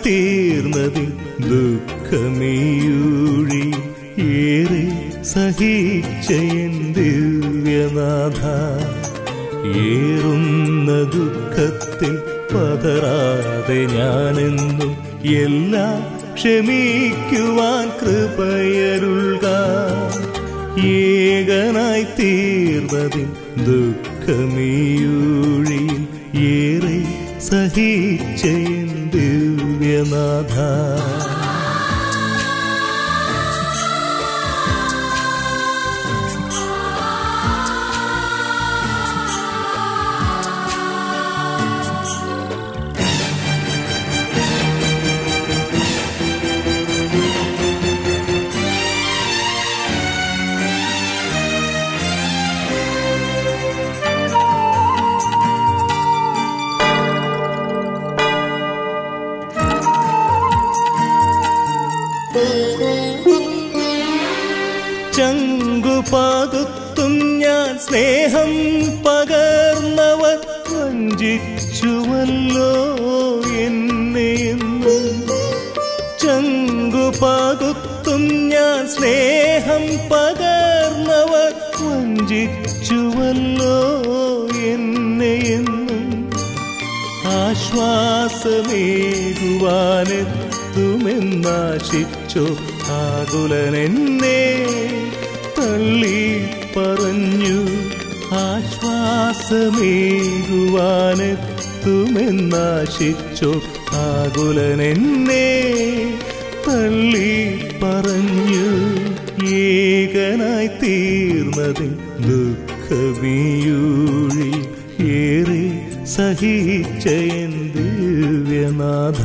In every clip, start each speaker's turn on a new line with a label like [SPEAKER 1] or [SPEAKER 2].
[SPEAKER 1] തീർന്നതിൽ ദുഃഖമീയൂഴി ഏറെ സഹിച്ച എൻ ദിവ്യനാഥ ഏറുന്ന ദുഃഖത്തിൽ പതറാതെ ഞാനെന്നും എല്ലാം ക്ഷമിക്കുവാൻ കൃപയരുൾക ഏകനായി തീർന്നതിൽ ദുഃഖമീയൂഴിയിൽ ഏറെ സഹിച്ച എൻ ദിവ്യനാഥ ചങ്കുപാകുത്തും ഞാൻ സ്നേഹം പകർന്നവർ വഞ്ചിച്ചുവല്ലോ എന്നെയെന്നും ചങ്കുപാകുത്തും ഞാൻ സ്നേഹം പകർന്നവർ വഞ്ചിച്ചുവല്ലോ എന്നെയെന്നും ആശ്വാസമേകുവാനെത്തുമെന്നാശിച്ചോ ആകുലനെന്നെ തള്ളി പറഞ്ഞു ആശ്വാസമേകുവാനെത്തുമെന്നാശിച്ചോ ആകുലനെന്നെ തള്ളി പറഞ്ഞു ഏകനായി തീർന്നതിൽ ദുഃഖമീയൂഴി ഏറെ സഹിച്ച എൻ ദിവ്യനാഥ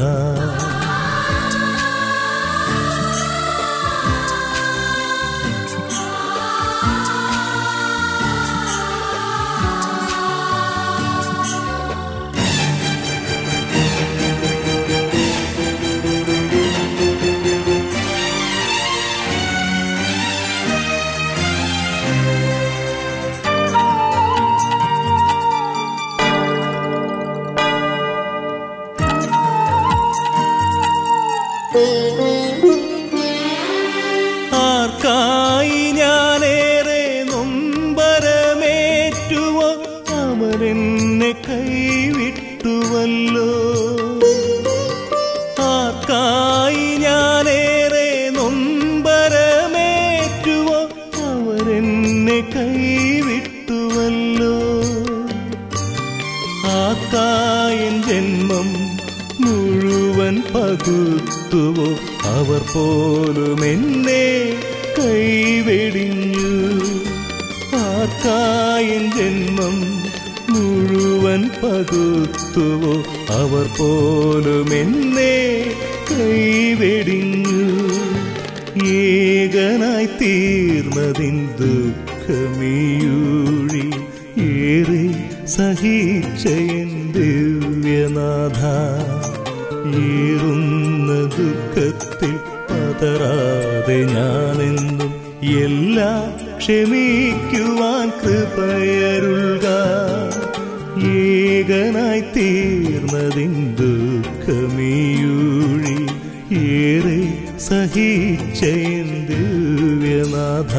[SPEAKER 1] ആർക്കായി ഞാനേറെ നൊമ്പരമേറ്റുവോ അവരെന്നെ കൈവിട്ടുവല്ലോ ആർക്കായി ഞാനേറെ നൊമ്പരമേറ്റുവോ അവരെന്നെ കൈവിട്ടുവല്ലോ ആക്കായൻ ജന്മം മുഴുവൻ പകുത്തുവോ അവർ പോലും എന്നെ കൈവെടിഞ്ഞു ആക്കായൻ ജന്മം മുഴുവൻ പകുത്തുവോ അവർ പോലും എന്നെ കൈവെടിഞ്ഞു ഏകനായി തീർന്നതിൻ ദുഃഖമീയൂഴി ഏറെ സഹിച്ച എൻ ദിവ്യനാഥ ഏറുന്ന ദുഃഖത്തിൽ പതറാതെ ഞാനെന്നും എല്ലാം ക്ഷമിക്കുവാൻ കൃപയരുൾക ഏകനായി തീർന്നതിൻ ദുഃഖമീയൂഴി ഏറെ സഹിച്ച എൻ ദിവ്യനാഥ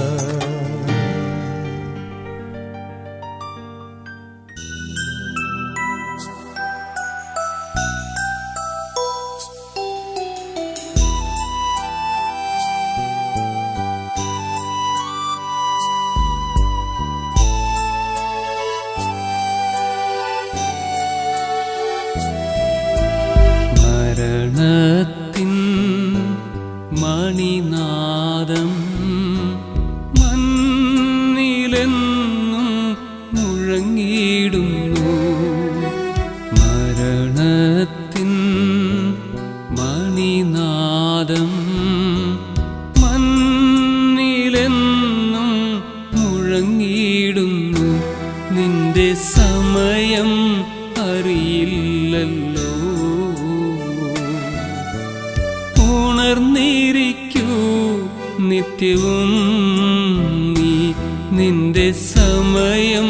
[SPEAKER 2] മരണത്തിൻ മണിനാദം മണ്ണിലെന്നും മുഴങ്ങിയിടുന്നു മരണത്തിൻ മണിനാദം മണ്ണിലെന്നും മുഴങ്ങിയിടുന്നു നിന്റെ സമയം അറിയില്ലല്ലോ ഉണർന്നിരിക്കൂ നിത്യവും നീ നിന്റെ സമയം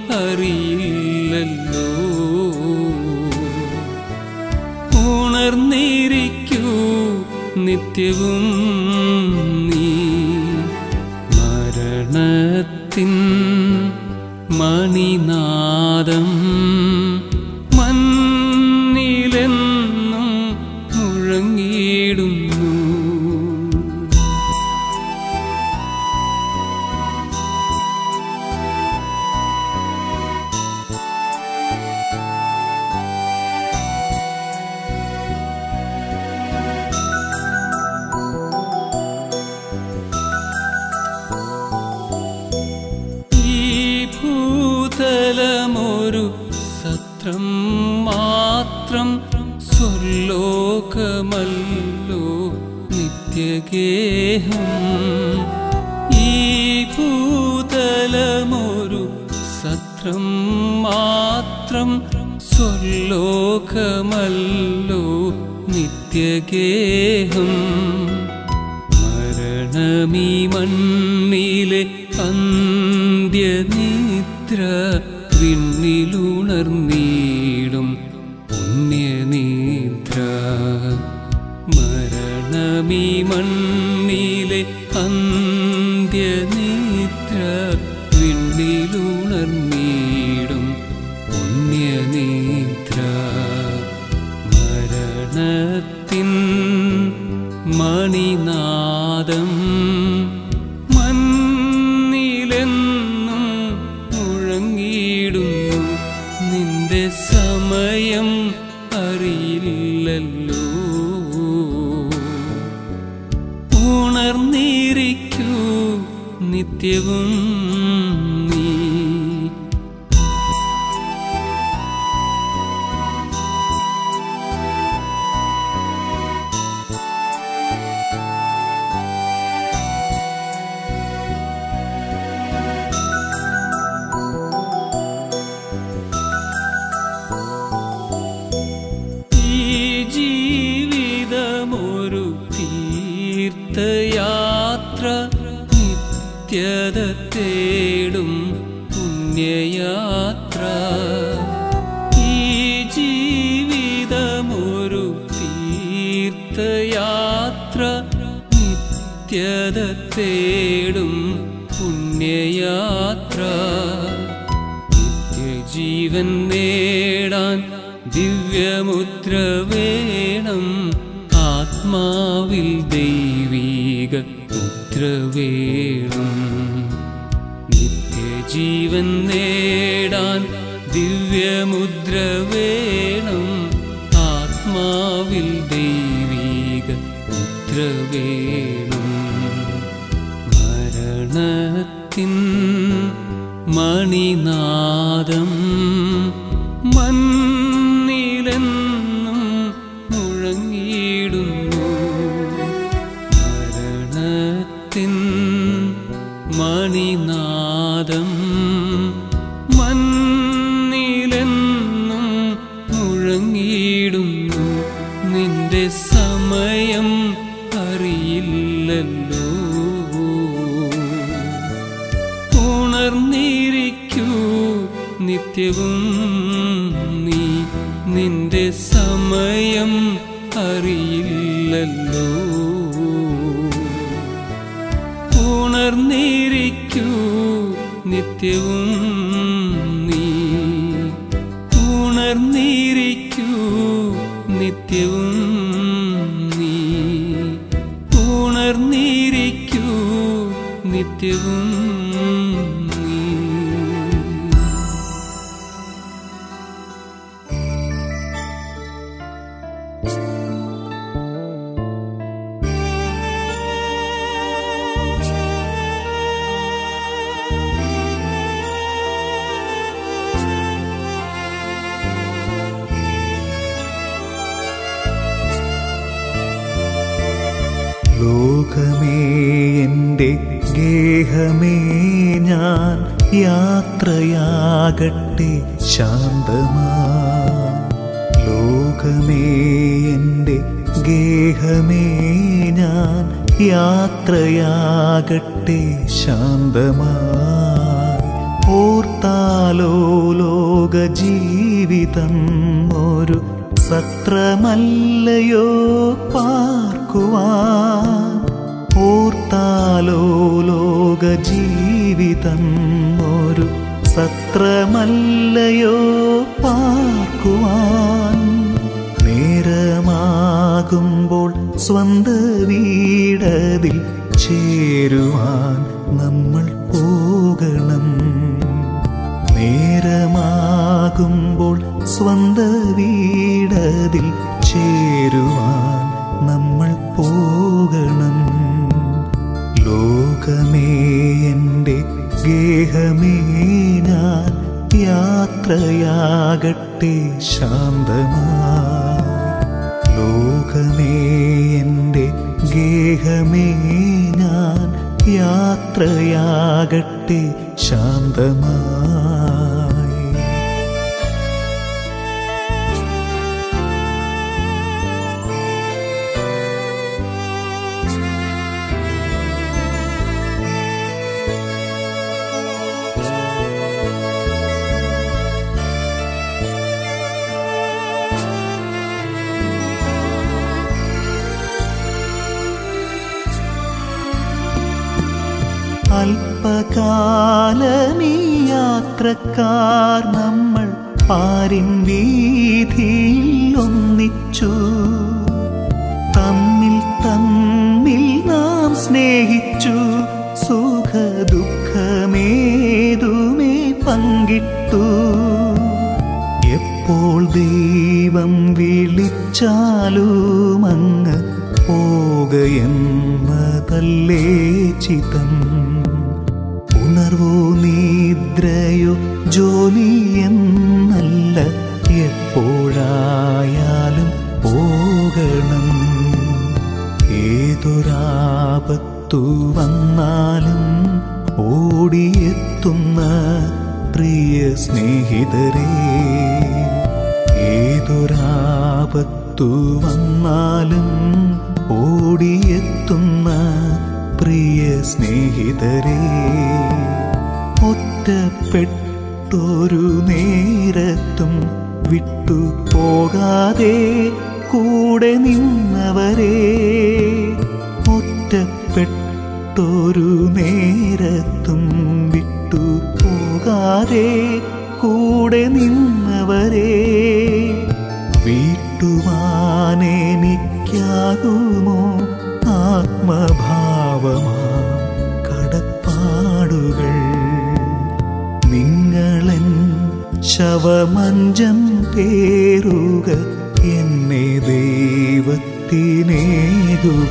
[SPEAKER 2] അറിയില്ലല്ലോ ഉണർന്നി ഉണർന്നിരിക്കൂ നിത്യവും നീ മരണത്തിൻ മണിനാദം മണ്ണിലെന്നും മുഴങ്ങിയിടുന്നു ഈ ഭൂതലമൊരു സത്രം മാത്രം സ്വർലോകമല്ലോ നിത്യഗേഹം ഈ ഭൂതലമൊരു സത്രം മാത്രം സ്വർലോകമല്ലോ നിത്യഗേഹം മരണമീ മണ്ണിലെ അന്ത്യനിദ്ര വിണ്ണിലുണർന്നീടും പുണ്യനിദ്ര മരണമീ മണ്ണിലെ അന്ത്യനിദ്ര വിണ്ണിലുണർന്നീടും പുണ്യനിദ്ര മരണത്തിൻ മണിനാദം മണ്ണിലെന്നും മുഴങ്ങിയിടുന്നു നിന്റെ സമയം അറിയില്ലല്ലോ ഉണർന്നിരിക്കൂ നിത്യവും നീ ഈ ജീവിതമൊരു തീർത്ഥയാത്ര നിത്യത തേടും പുണ്യയാത്ര ഈ ജീവിതമൊരു തീർത്ഥയാത്ര നിത്യത തേടും പുണ്യയാത്ര നിത്യജീവൻ നേടാൻ ദിവ്യമുദ്ര വേണം ആത്മാവിൽ ദൈവീക മുദ്ര വേണം നിത്യജീവൻ നേടാൻ ദിവ്യമുദ്ര വേണം ആത്മാവിൽ ദൈവീക മുദ്ര വേണം മരണത്തിൻ മണിനാദം മണ്ണിലെന്നും മുഴങ്ങിയിടുന്നു മരണത്തിൻ മണിനാദം മണ്ണിലെന്നും മുഴങ്ങിയിടുന്നു നിന്റെ സമയം അറിയില്ലല്ലോ ഉണർന്നിരിക്കൂ നിത്യവും നീ നിന്റെ സമയം അറിയില്ലല്ലോ ഉണർന്നിരിക്കൂ നിത്യവും നീ ഉണർന്നിരിക്കൂ നിത്യവും നീ ഉണർന്നിരിക്കൂ നിത്യവും നീ
[SPEAKER 1] ലോകമേ എൻ്റെ ഗേഹമേ ഞാൻ യാത്രയാകട്ടെ ശാന്തമാ ലോകമേ എൻ്റെ ഗേഹമേ ഞാൻ യാത്രയാകട്ടെ ശാന്തമായി ഓർത്താലോ ലോക ജീവിതം ഒരു സത്രമല്ലയോ പാർക്കുവാൻ ഓർത്താലോ ലോക ജീവിതം ഒരു സത്രമല്ലയോ പാർക്കുവാൻ നേരമാകുമ്പോൾ സ്വന്ത വീടതിൽ ചേരുവാൻ നമ്മൾ പോകണം നേരമാകുമ്പോൾ സ്വന്ത വീടതിൽ ചേരുവാൻ നമ്മൾ പോകണം ലോകമേ എൻ്റെ ഗേഹമേ ഞാൻ യാത്രയാകട്ടെ ശാന്തമായി ലോകമേ എൻ്റെ ഗേഹമേ ഞാൻ യാത്രയാകട്ടെ ശാന്തമായി അല്പകാലമീ യാത്രക്കാർ നമ്മൾ പാരിൻ വീതിയിൽ ഒന്നിച്ചു തമ്മിൽ തമ്മിൽ നാം സ്നേഹിച്ചു സുഖ ദുഃഖമേതുമേ പങ്കിട്ടു എപ്പോൾ ദൈവം വിളിച്ചാലും അങ്ങ് പോകയെന്നതല്ലേ ചിതം ഉണർവോ നിദ്രയോ ജോലി എന്നല്ല എപ്പോഴായാലും പോകണം ഏതൊരാപത്തു വന്നാലും ഓടിയെത്തുന്ന പ്രിയ സ്നേഹിതരേ ഏതൊരാപത്തു വന്നാലും ഓടിയെത്തുന്ന പ്രിയ സ്നേഹിതരേ ഒറ്റപ്പെട്ടൊരു നേരത്തും വിട്ടു പോകാതെ കൂടെ നിന്നവരെ ഒറ്റപ്പെട്ടൊരു നേരത്തും വിട്ടു പോകാതെ കൂടെ നിന്നവരെ വീട്ടുവാനെനിക്കാകുമോ ആത്മഭാവമാ കടപ്പാടുകൾ നിങ്ങളൻ ശവമഞ്ചം പേറുക എന്നെ ദൈവത്തിനേകുക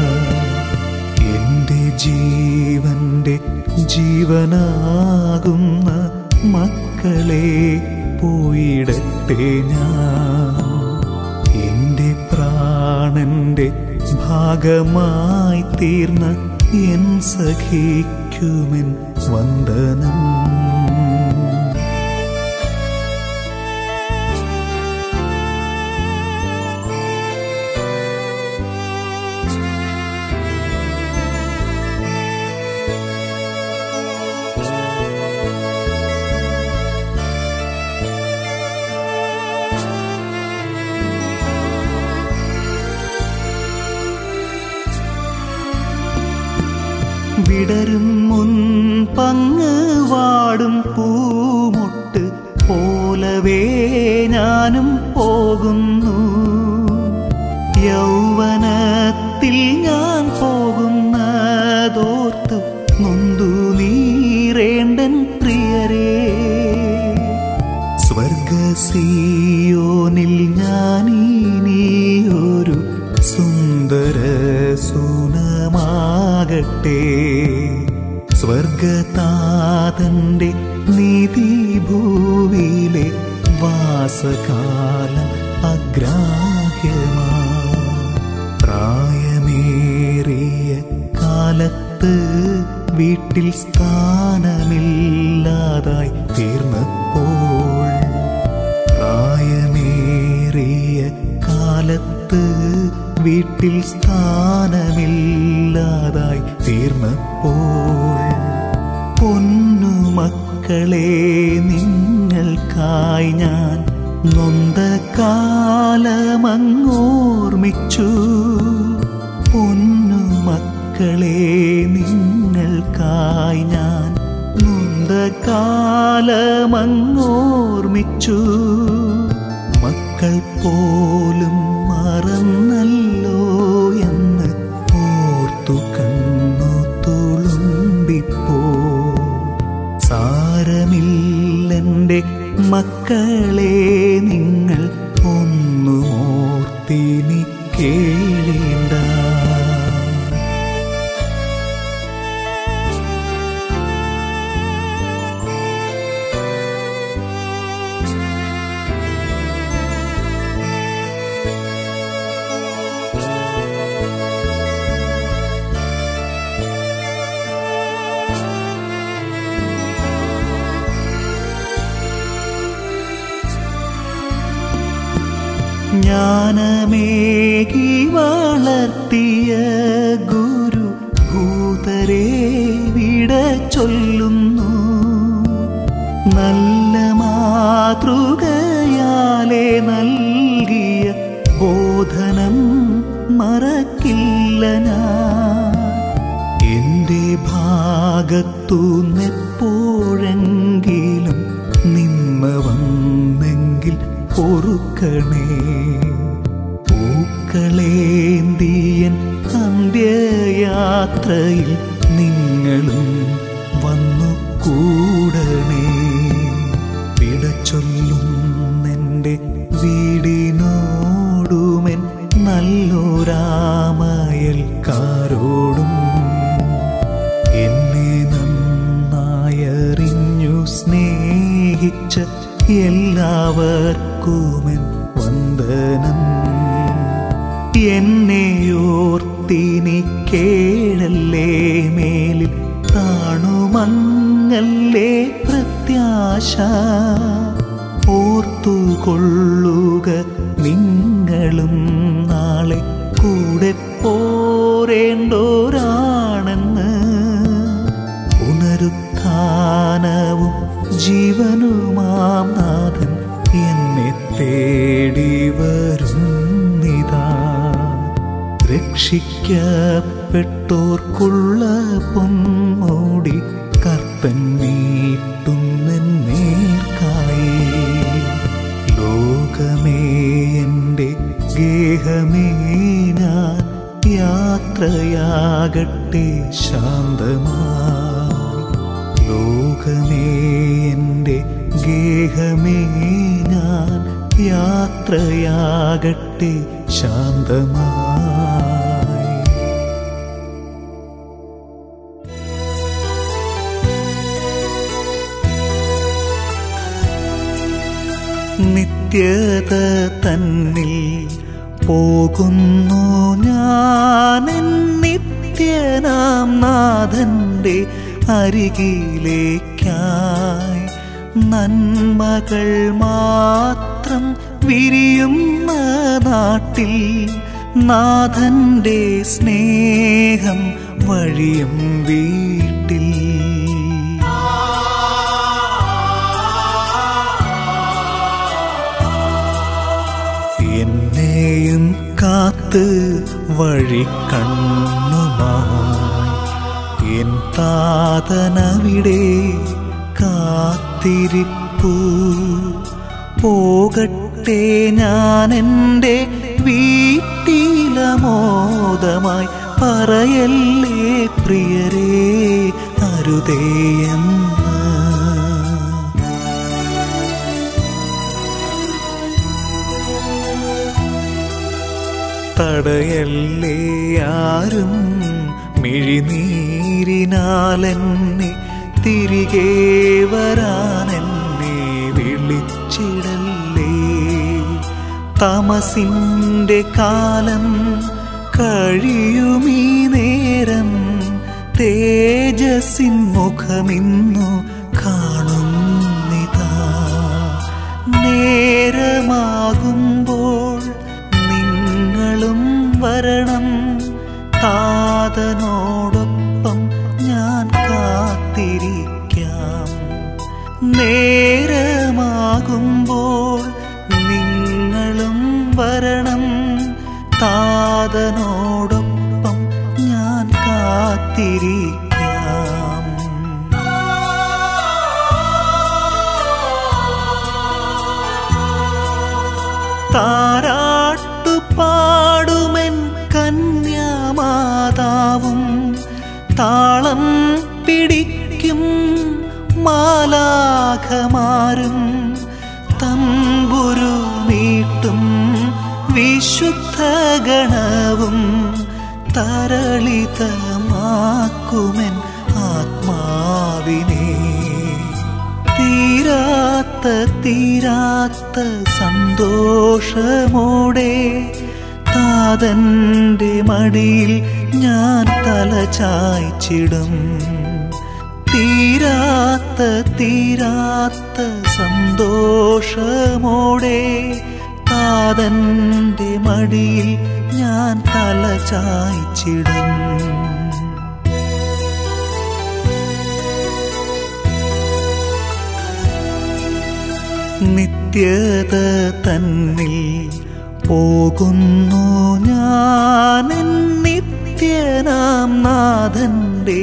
[SPEAKER 1] എന്റെ ജീവന്റെ ജീവനാകുന്ന മക്കളെ പോയിടട്ടെ ഞാൻ എന്റെ പ്രാണന്റെ ഭാഗമായി തീർന്ന എൻ സഖിക്കുമെൻ വന്ദനം വിടരും മുൻ പങ്ങ് വാടും പൂമൊട്ട് പോലവേ ഞാനും പോകുന്നു യൗവനത്തിൽ ഞാൻ പോകുന്നതോർത്ത് നൊന്തു നീറേണ്ടൻ പ്രിയരേ സ്വർഗസിയോനിൽ ഞാനിനിയൊരു സുന്ദര സുനമാകട്ടെ സ്വർഗതാതന്റെ നീതി ഭൂവിലെ വാസകാലം അഗ്രാഹ്യമാ പ്രായമേറിയ കാലത്ത് വീട്ടിൽ സ്ഥാനമില്ലാതായി തീർന്നപ്പോൾ പ്രായമേറിയ കാലത്ത് വീട്ടിൽ സ്ഥാനമില്ലാതായി തീർന്നപ്പോൾ പൊന്നു മക്കളെ നിങ്ങൾക്കായി ഞാൻ നൊന്ത കാലമങ്ങോർമിച്ചു പൊന്നു മക്കളെ നിങ്ങൾക്കായി ഞാൻ നൊന്ത കാലമങ്ങോർമിച്ചു മക്കൾ പോലും മറന്നല്ലോ എന്ന് ഓർത്തു കണ്ണു തുളുമ്പിപ്പോ സാരമില്ലെൻ്റെ മക്കളെ നിങ്ങൾ ഒന്നു ഓർത്തിനി കേളേണ്ട ജ്ഞാനമേകി വളർത്തിയ ഗുരു ഭൂതരെ വിട ചൊല്ലുന്നു നല്ല മാതൃകയാലെ നൽകിയ ബോധനം മറക്കില്ല ഞാൻ എന്റെ ഭാഗത്തുനിന്നെപ്പോഴെങ്കിലും നിമ്മ വന്നെങ്കിൽ പൊറുക്കണേ പൂക്കളേന്തിയൻ അന്ത്യയാത്രയിൽ നിങ്ങളും വന്നു കൂടണേ വിട ചൊല്ലുന്നെൻ്റെ വീടിനോടുമെൻ നല്ലൊരാമയൽക്കാരോടും എന്നെ നന്നായറിഞ്ഞു സ്നേഹിച്ച എല്ലാവർക്കുമെൻ വന്ദനം എന്നെയോർത്തിനി കേഴല്ലേ മേലിൽ താണുമങ്ങല്ലേ പ്രത്യാശ ഓർത്തുകൊള്ളുക നിങ്ങളും നാളെ കൂടെ പോരേണ്ടോരാണെന്ന് പുനരുത്ഥാനവും ജീവനുമാം നാഥൻ എന്നെ തേടി വരുന്നിതാ രക്ഷിക്കപ്പെട്ടോർക്കുള്ള പൊന്മോടി കർത്തൻ നീട്ടുന്നേർക്കായി ലോകമേ എൻ്റെ ഗേഹമേ ഞാൻ യാത്രയാകട്ടെ ശാന്തമായി ലോകമേ എൻ്റെ ഗേഹമേ ഞാൻ യാത്രയാകട്ടെ ശാന്തമായി നിത്യത തന്നിൽ പോകുന്നു ഞാൻ നിത്യനാം നാഥന്റെ അരികിലേക്കായി നന്മകൾ മാത്രം വിരിയുന്ന നാട്ടിൽ നാഥന്റെ സ്നേഹം വഴിയും വീട്ടിൽ എന്നെയും കാത്ത് വഴി കണ്ണുമായി എൻ താതനവിടെ കാത്തിരിപ്പു പോകട്ടെ ഞാൻ എൻ്റെ വീട്ടിലമോദമായി പറയല്ലേ പ്രിയരേ അരുതേയെന്ന് തടയല്ലേ ആരും മിഴിനീരിനാലെന്നെ തിരികെ വരാനെന്നെ വിളിച്ചിടല്ലേ തമസിൻ്റെ കാലം കഴിയുമീ നേരം തേജസ്സിൻ മുഖമിന്നു കാണുന്നിതാ നേരമാകുമ്പോൾ നിങ്ങളും വരണം താതനോടൊപ്പം ഞാൻ കാത്തിരിക്കാം നേരമാകുമ്പോൾ താളം പിടിക്കും മാലാഖമാരും തമ്പുരു മീട്ടും വിശുദ്ധ ഗണവും തരളിതമാക്കുമെൻ ആത്മാവിനെ തീരാത്ത തീരാത്ത സന്തോഷമോടെ താതന്റെ മടിയിൽ ഞാൻ തല ചായ്ച്ചിടും തീരാത്ത തീരാത്ത സന്തോഷമോടെ താതന്റെ മടിയിൽ ഞാൻ തല ചായ്ച്ചിടും നിത്യത തന്നിൽ പോകുന്നു ഞാൻ നിത്യനാം നാഥന്റെ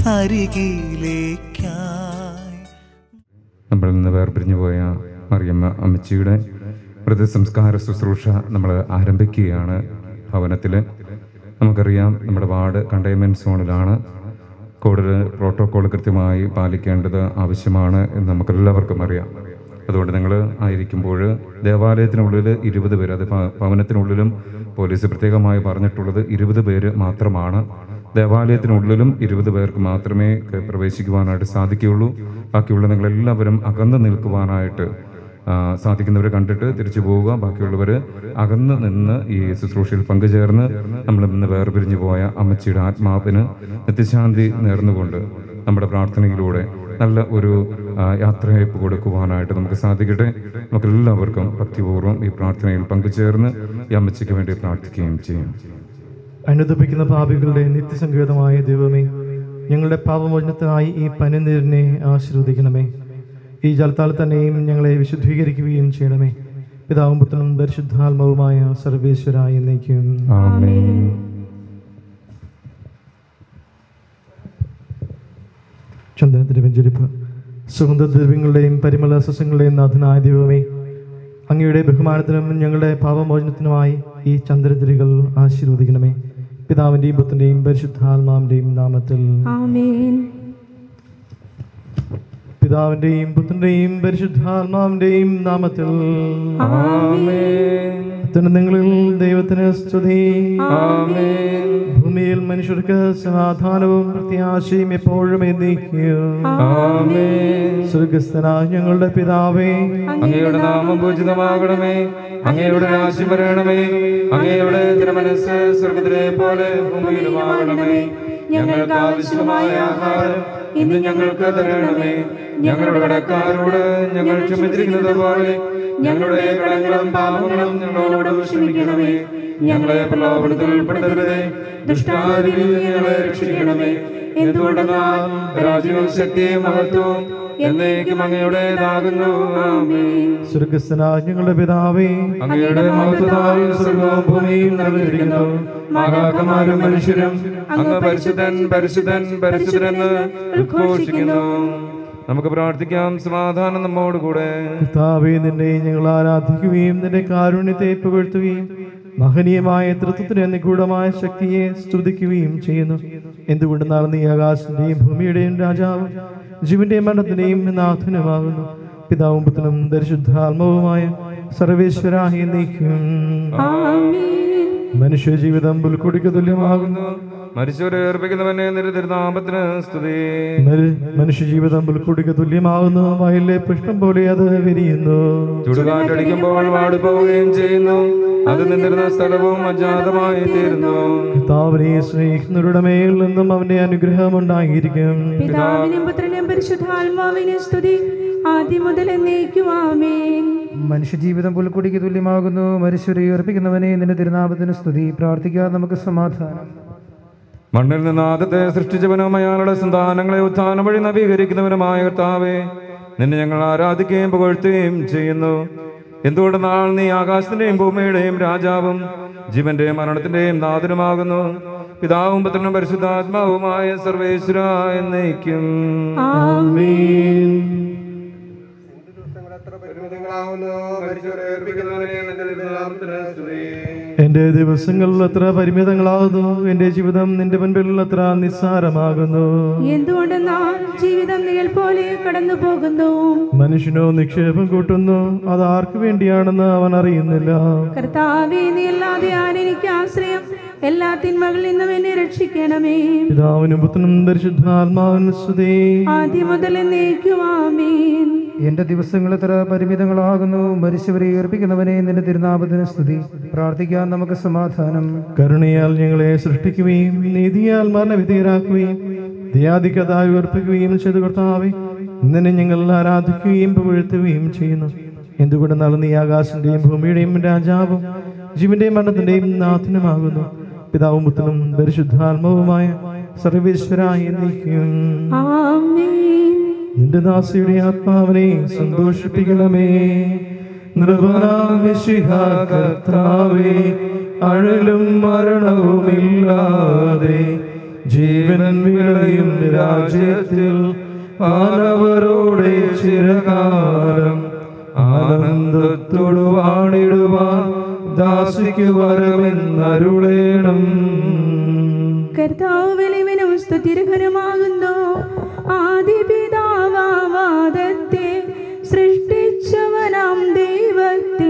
[SPEAKER 1] അരികിലേക്കായി
[SPEAKER 3] നമ്മളിൽ നിന്ന് വേർപിരിഞ്ഞു പോയ മറിയമ്മ അമ്മച്ചിയുടെ മൃതസംസ്കാര ശുശ്രൂഷ നമ്മൾ ആരംഭിക്കുകയാണ് ഭവനത്തിൽ നമുക്കറിയാം നമ്മുടെ വാർഡ് കണ്ടെയ്ൻമെൻറ്റ് സോണിലാണ് കൂടുതൽ പ്രോട്ടോക്കോൾ കൃത്യമായി പാലിക്കേണ്ടത് ആവശ്യമാണ് എന്ന് നമുക്കെല്ലാവർക്കും അറിയാം അതുകൊണ്ട് നിങ്ങൾ ആയിരിക്കുമ്പോൾ ദേവാലയത്തിനുള്ളിൽ ഇരുപത് പേര് അത് ഭ- ഭവനത്തിനുള്ളിലും പോലീസ് പ്രത്യേകമായി പറഞ്ഞിട്ടുള്ളത് ഇരുപത് പേര് മാത്രമാണ് ദേവാലയത്തിനുള്ളിലും ഇരുപത് പേർക്ക് മാത്രമേ ക- പ്രവേശിക്കുവാനായിട്ട് സാധിക്കുകയുള്ളൂ ബാക്കിയുള്ള നിങ്ങളെല്ലാവരും അകന്ന് നിൽക്കുവാനായിട്ട് ആ, സാധിക്കുന്നവരെ കണ്ടിട്ട് തിരിച്ചു പോവുക ബാക്കിയുള്ളവർ അകന്ന് നിന്ന് ഈ ശുശ്രൂഷയിൽ പങ്കുചേർന്ന് നമ്മൾ ഇന്ന് വേർപിരിഞ്ഞു പോയ അമ്മച്ചിയുടെ ആത്മാവിന് നിത്യശാന്തി നേർന്നുകൊണ്ട് നമ്മുടെ പ്രാർത്ഥനയിലൂടെ നല്ല ഒരു ആ, യാത്രയയപ്പ് കൊടുക്കുവാനായിട്ട് നമുക്ക് സാധിക്കട്ടെ നമുക്ക് എല്ലാവർക്കും ഭക്തിപൂർവ്വം ഈ പ്രാർത്ഥനയിൽ പങ്കുചേർന്ന് ഈ അമ്മച്ചിക്ക് വേണ്ടി പ്രാർത്ഥിക്കുകയും ചെയ്യാം
[SPEAKER 4] അനുദപിക്കുന്ന പാപികളുടെ നിത്യസങ്കേതമായ ദൈവമേ ഞങ്ങളുടെ പാപമോചനത്തിനായി ഈ പനിനീരിനെ ആശീർവദിക്കണമേ ഈ ജലത്താൽ തന്നെയും ഞങ്ങളെ വിശുദ്ധീകരിക്കുകയും ചെയ്യണമേ പിതാവും പുത്രനും പരിശുദ്ധാത്മാവുമായ സർവേശ്വരായ എന്നേക്കും
[SPEAKER 3] ആമേൻ
[SPEAKER 4] ചന്ദനത്തിന്റെ വെഞ്ചരിപ്പ് സുഗന്ധദ്രവ്യങ്ങളുടെയും പരിമള സസ്യങ്ങളുടെയും നാഥനായ ദൈവമേ അങ്ങയുടെ ബഹുമാനത്തിനും ഞങ്ങളുടെ പാപമോചനത്തിനുമായി ഈ ചന്ദ്രതിരികൾ ആശീർവദിക്കണമേ പിതാവിന്റെയും പുത്രന്റെയും പരിശുദ്ധാത്മാവിന്റെയും നാമത്തിൽ
[SPEAKER 5] ആമേൻ
[SPEAKER 4] പിതാവിന്റെയും പുത്രന്റെയും പരിശുദ്ധാത്മാവിന്റെയും നാമത്തിൽ നിങ്ങളിൽ ദൈവത്തിന് സ്തുതി ഭൂമിയിൽ മനുഷ്യർക്ക് സമാധാനവും പ്രത്യാശയും എപ്പോഴും എന്നേക്കും സ്വർഗസ്ഥനായ ഞങ്ങളുടെ പിതാവേ
[SPEAKER 3] അങ്ങയുടെ നാമം പൂജിതമാകണമേ അങ്ങയുടെ രാജ്യം വരണമേ അങ്ങയുടെ തിരുമനസ് സ്വർഗത്തിലെ പോലെ ഭൂമിയിലുമാകണമേ ഞങ്ങൾക്ക് ആവശ്യമായ ആഹാരം ഇന്ന് ഞങ്ങൾക്ക് തരണമേ ഞങ്ങളുടെ കടക്കാരോട് ഞങ്ങൾ ക്ഷമിച്ചിരിക്കുന്നത് പോലെ ഞങ്ങളുടെ കടങ്ങളും പാപങ്ങളും ഞങ്ങളോട് ക്ഷമിക്കണമേ ഞങ്ങളെ പ്രലോഭനത്തിൽ ഉൾപ്പെടുത്തരുതേ ദുഷ്ടാരിൽ ഞങ്ങളെ രക്ഷിക്കണമേ എന്തുകൊണ്ടെന്നാൽ രാജ്യവും ശക്തിയും മഹത്വവും എന്നേക്കും അങ്ങയുടേതാകുന്നു ആമേൻ
[SPEAKER 4] സ്വർഗസ്ഥനായ ഞങ്ങളുടെ പിതാവേ
[SPEAKER 3] അങ്ങയുടെ മഹത്വത്താൽ സ്വർഗവും ഭൂമിയും നിറഞ്ഞിരിക്കുന്നു മാതാക്കന്മാരും മനുഷ്യരും അങ്ങ് പരിശുദ്ധൻ പരിശുദ്ധൻ പരിശുദ്ധനെന്ന് ഉദ്ഘോഷിക്കുന്നു നമുക്ക് പ്രാർത്ഥിക്കാം സമാധാനം നമ്മോടുകൂടെ
[SPEAKER 4] കർത്താവേ നിന്നെ ഞങ്ങൾ ആരാധിക്കുകയും നിന്റെ കാരുണ്യത്തെ പുകഴ്ത്തുകയും മഹനീയമായ തൃത്വത്തിന് നിഗൂഢമായ ശക്തിയെ സ്തുതിക്കുകയും ചെയ്യുന്നു എന്തുകൊണ്ടെന്നാൽ നീ ആകാശത്തിന്റെയും ഭൂമിയുടെയും രാജാവും ജീവന്റെയും മരണത്തിന്റെയും നാഥനുമാകുന്നു പിതാവും പുത്രനും പരിശുദ്ധാത്മാവുമായ സർവേശ്വരാഹി എന്നേക്കും മനുഷ്യ ജീവിതം പുൽക്കൊടിക്ക് തുല്യമാകുന്നു
[SPEAKER 3] മരിച്ചവരെ ഏർപ്പിക്കുന്നവനെ നിന്റെ തിരുനാമത്തിന് സ്തുതി
[SPEAKER 4] മനുഷ്യ ജീവിതം പുൽക്കൊടിക്ക് തുല്യമാകുന്നു വയലിലെ പുഷ്പം പോലെ അത് വിരിയുന്നു
[SPEAKER 3] ചുടുകാറ്റടിക്കുമ്പോൾ വാടിപ്പോവുകയും ചെയ്യുന്നു അത് നിന്നിരുന്ന സ്ഥലവും അജാതമായി തീരുന്നു
[SPEAKER 4] കർത്താവിനെ സ്നേഹിക്കുന്നവരുടെ മേൽ നിന്നും അവന്റെ അനുഗ്രഹം ഉണ്ടായിരിക്കും
[SPEAKER 5] പിതാവിനും പുത്രനും പരിശുദ്ധാത്മാവിനും സ്തുതി ആദ്യം മുതൽ എന്നേക്കും ആമേൻ
[SPEAKER 6] മനുഷ്യജീവിതം പുൽക്കൊടിക്ക് തുല്യമാകുന്നു മനുഷ്യരെ ഉയർപ്പിക്കുന്നവനെ നിന്റെ തിരുനാമത്തിന് സ്തുതി പ്രാർത്ഥിക്കാൻ നമുക്ക് സമാധാനം
[SPEAKER 3] മണ്ണിൽ നിന്ന് ആദ്യത്തെ സൃഷ്ടിച്ചവനും അയാളുടെ സന്താനങ്ങളെ ഉത്ഥാനം വഴി നവീകരിക്കുന്നവനുമായ കർത്താവെ നിന്നെ ഞങ്ങൾ ആരാധിക്കുകയും പുകഴ്ത്തുകയും ചെയ്യുന്നു എന്തുകൊണ്ട് നാൾ നീ ആകാശത്തിന്റെയും ഭൂമിയുടെയും രാജാവും ജീവന്റെയും മരണത്തിന്റെയും നാഥനുമാകുന്നു പിതാവും പുത്രനും പരിശുദ്ധാത്മാവുമായ സർവേശ്വര എന്നേക്കും
[SPEAKER 4] എന്റെ എൻ്റെ ദിവസങ്ങൾ എത്ര പരിമിതങ്ങളാകുന്നു എൻ്റെ ജീവിതം നിന്റെ മുൻപിൽ എത്ര നിസ്സാരമാകുന്നു
[SPEAKER 5] എന്തുകൊണ്ടെന്നാൽ ജീവിതം നിഴൽ പോലെ കടന്നു പോകുന്നു
[SPEAKER 4] മനുഷ്യനോ നിക്ഷേപം കൂട്ടുന്നു അത് ആർക്കു വേണ്ടിയാണെന്ന് അവൻ അറിയുന്നില്ല
[SPEAKER 5] കർത്താവേ നീ അല്ലാതെ ആരെനിക്ക് ആശ്രയം എല്ലാ തിന്മകളിൽ നിന്നും എന്നെ രക്ഷിക്കണമേ
[SPEAKER 4] പിതാവിനും പുത്രനും പരിശുദ്ധാത്മാവിനും സ്തുതി
[SPEAKER 5] ആദ്യം മുതൽ എന്നേക്കുമാമേൻ
[SPEAKER 6] എന്റെ ദിവസങ്ങൾ എത്ര പരിമിതങ്ങളാകുന്നു മരിച്ചവരെ ഏർപ്പിക്കുന്നവനെ നിന്റെ തിരുനാമത്തിന് സ്തുതി പ്രാർത്ഥിക്കാൻ നമുക്ക് സമാധാനം
[SPEAKER 4] കരുണയാൽ ഞങ്ങളെ സൃഷ്ടിക്കുകയും നീതിയാൽ മരണവിധേയരാക്കുകയും ദയാധികതായി ഉയർപ്പിക്കുകയും ചെയ്തു കർത്താവെ ഇന്നലെ ഞങ്ങൾ ആരാധിക്കുകയും പുകഴ്ത്തുകയും ചെയ്യുന്നു എന്തുകൊണ്ടെന്നാൽ നീ ആകാശന്റെയും ഭൂമിയുടെയും രാജാവും ജീവന്റെയും മരണത്തിന്റെയും നാഥനുമാകുന്നു പിതാവും പുത്രനും പരിശുദ്ധാത്മാവുമായ സർവേശ്വരായി എന്നേക്കും
[SPEAKER 5] ആമേൻ
[SPEAKER 4] നിന്റെ ദാസിയുടെ ആത്മാവിനെ സന്തോഷിപ്പിക്കണമേ നൃപനാമിശിഹ കർത്താവേ അഴലും മരണവുമില്ലാതെ ജീവൻ വിളയും രാജ്യത്തിൽ മാനവരോടെ ചിരകാലം ആനന്ദത്തോടു വാണിടുവാൻ ദാസിക്ക് വരമെന്നരുളേണം
[SPEAKER 5] കർത്താവ് വലിയവനും സ്തുതിർഹനുമാകുന്നു ആദി പിതാവാദത്തെ സൃഷ്ടിച്ചവനാം ദൈവത്തിൽ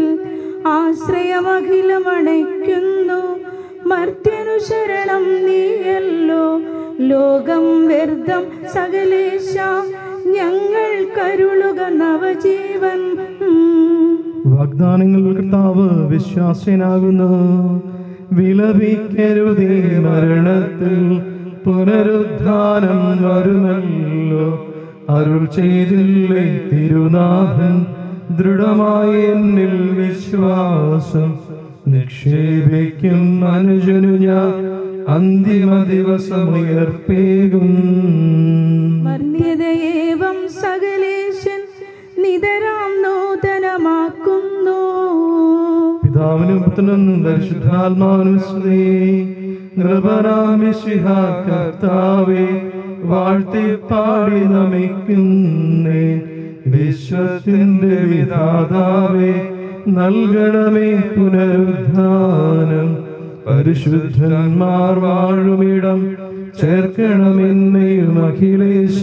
[SPEAKER 5] ആശ്രയമഖിലമണയ്ക്കുന്നു മർത്യനു ശരണം നീയല്ലോ ലോകം വ്യർത്ഥം സകലേശ ഞങ്ങൾ കരുളുക നവജീവൻ ഉം.
[SPEAKER 4] വാഗ്ദാനങ്ങൾ കർത്താവ് വിശ്വാസനാകുന്നു വിലപിക്കരുതേ മരണത്തിൽ പുനരുദ്ധാനം വരുമല്ലോ അരുൾ ചെയ്തില്ലേ തിരുനാഥൻ ദൃഢമായി എന്നിൽ വിശ്വാസം നിക്ഷേപിക്കും അനുജനു ഞാൻ അന്തിമ ദിവസം ഉയർപ്പേകും
[SPEAKER 5] വർണ്ണ്യതയേവം സകലേശൻ നിതരാം നൂതനമാക്കുന്നു
[SPEAKER 4] പിതാവിനും പുത്രനും പരിശുദ്ധാത്മാവിനും സ്തുതി നൃപരാമിശിഹ കർത്താവേ വാഴ്ത്തി പാടി നമിക്കുന്നേ വിശ്വത്തിന്റെ വിധാതാവേ നൽകണമേ പുനരുദ്ധാനം പരിശുദ്ധന്മാർ വാഴുമിടം ചേർക്കണമെന്നെയും അഖിലേശ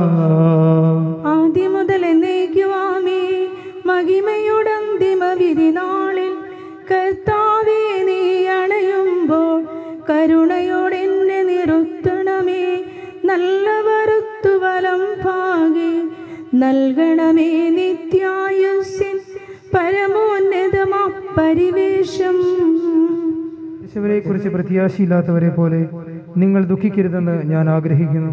[SPEAKER 5] ആദ്യം മുതൽ എന്നേക്കുവാമേ മഹിമയുടന്തിമ വിധി നാളിൽ കർത്താവേ നീ അണയുമ്പോൾ കരുണയോടെ എന്നെ നിർത്തണമേ നല്ല വറുത്തു വലം ഭാഗി നൽകണമേ നിത്യായുസിൻ പരമോന്നതമാ പരിവേഷം
[SPEAKER 6] മരിച്ചവരെ കുറിച്ച് പ്രത്യാശയില്ലാത്തവരെ പോലെ നിങ്ങൾ ദുഃഖിക്കരുതെന്ന് ഞാൻ ആഗ്രഹിക്കുന്നു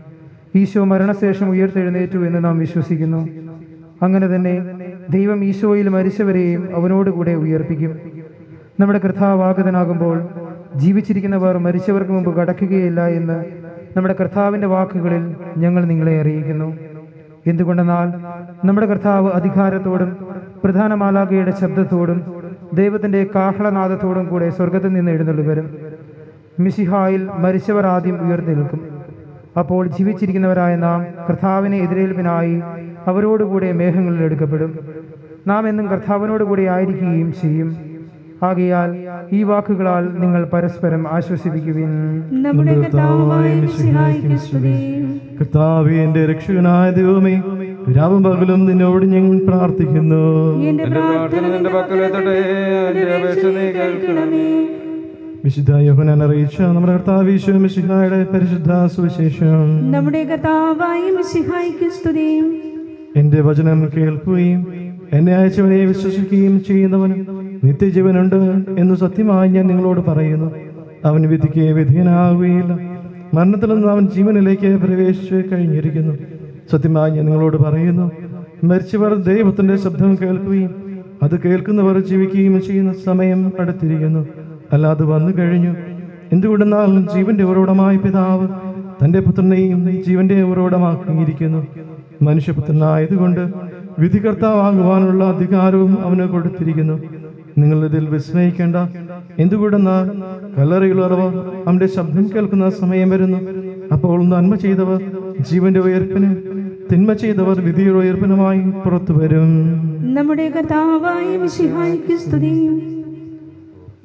[SPEAKER 6] ഈശോ മരണശേഷം ഉയർത്തെഴുന്നേറ്റു എന്ന് നാം വിശ്വസിക്കുന്നു അങ്ങനെ തന്നെ ദൈവം ഈശോയിൽ മരിച്ചവരെയും അവനോടുകൂടെ ഉയർപ്പിക്കും നമ്മുടെ കർത്താവാഗതനാകുമ്പോൾ ജീവിച്ചിരിക്കുന്നവർ മരിച്ചവർക്ക് മുമ്പ് കടക്കുകയില്ല എന്ന് നമ്മുടെ കർത്താവിൻ്റെ വാക്കുകളിൽ ഞങ്ങൾ നിങ്ങളെ അറിയിക്കുന്നു എന്തുകൊണ്ടെന്നാൽ നമ്മുടെ കർത്താവ് അധികാരത്തോടും പ്രധാന മാലാഖയുടെ ശബ്ദത്തോടും ദൈവത്തിന്റെ കാഹളനാദത്തോടും കൂടെ സ്വർഗത്തിൽ നിന്ന് എഴുന്നള്ളി വരും മിശിഹായിൽ മരിച്ചവർ ആദ്യം ഉയർന്നേൽക്കും അപ്പോൾ ജീവിച്ചിരിക്കുന്നവരായ നാം കർത്താവിനെ എതിരേൽപ്പിനായി അവരോടുകൂടെ മേഘങ്ങളിൽ എടുക്കപ്പെടും നാം എന്നും കർത്താവിനോട് കൂടെ ആയിരിക്കുകയും ചെയ്യും ആകയാൽ ഈ വാക്കുകളാൽ നിങ്ങൾ പരസ്പരം ആശ്വസിപ്പിക്കുവിൻ
[SPEAKER 5] നമ്മുടെ കർത്താവായ മിശിഹായ്ക്ക് സ്തുതി
[SPEAKER 4] കർത്താവേ എന്റെ രക്ഷകനായ ദൈവമേ രാവും പകലും നിന്നോട് ഞങ്ങൾ പ്രാർത്ഥിക്കുന്നു
[SPEAKER 5] എന്റെ പ്രാർത്ഥന നിന്റെ പക്കലെത്തട്ടെ എന്റെ അപേക്ഷ നീ കേൾക്കണമേ
[SPEAKER 4] വിശുദ്ധ യോഹനാൻ അറിയിച്ച നമ്മുടെ കർത്താവ് ഈശോ മിശിഹായുടെ പരിശുദ്ധ സുവിശേഷം
[SPEAKER 5] നമ്മുടെ കർത്താവായ മിശിഹായ്ക്ക് സ്തുതി
[SPEAKER 4] എന്റെ വചനം കേൾക്കുകയും എന്നെ അയച്ചവനെ വിശ്വസിക്കുകയും ചെയ്യുന്നവന് നിത്യജീവനുണ്ട് എന്ന് സത്യമായി ഞാൻ നിങ്ങളോട് പറയുന്നു അവൻ വിധിക്ക് വിധേയനാവുകയില്ല മരണത്തിൽ നിന്ന് അവൻ ജീവനിലേക്ക് പ്രവേശിച്ച് കഴിഞ്ഞിരിക്കുന്നു സത്യമായി ഞാൻ നിങ്ങളോട് പറയുന്നു മരിച്ചവർ ദൈവത്തിന്റെ ശബ്ദം കേൾക്കുകയും അത് കേൾക്കുന്നവർ ജീവിക്കുകയും ചെയ്യുന്ന സമയം അടുത്തിരിക്കുന്നു അല്ലാതെ വന്നു കഴിഞ്ഞു എന്തുകൊണ്ടെന്നാൽ ജീവന്റെ ഉറവിടമായ പിതാവ് തന്റെ പുത്രനെയും ജീവന്റെ ഉറവിടമാക്കിയിരിക്കുന്നു മനുഷ്യപുത്രനായതുകൊണ്ട് വിധികർത്താവാകുവാനുള്ള അധികാരവും അവന് കൊടുത്തിരിക്കുന്നു നിങ്ങൾ ഇതിൽ വിസ്മയിക്കേണ്ട എന്തുകൊണ്ടെന്നാൽ കല്ലറയുള്ളവർ അവന്റെ ശബ്ദം കേൾക്കുന്ന സമയം വരുന്നു അപ്പോൾ നന്മ ചെയ്തവർ ജീവന്റെ ഉയർപ്പിന് തിന്മ ചെയ്തവർ വിധിയുടെ ഉയർപ്പിനുമായി പുറത്തു വരും
[SPEAKER 5] നമ്മുടെ കർത്താവായ മിശിഹായ്ക്ക് സ്തുതി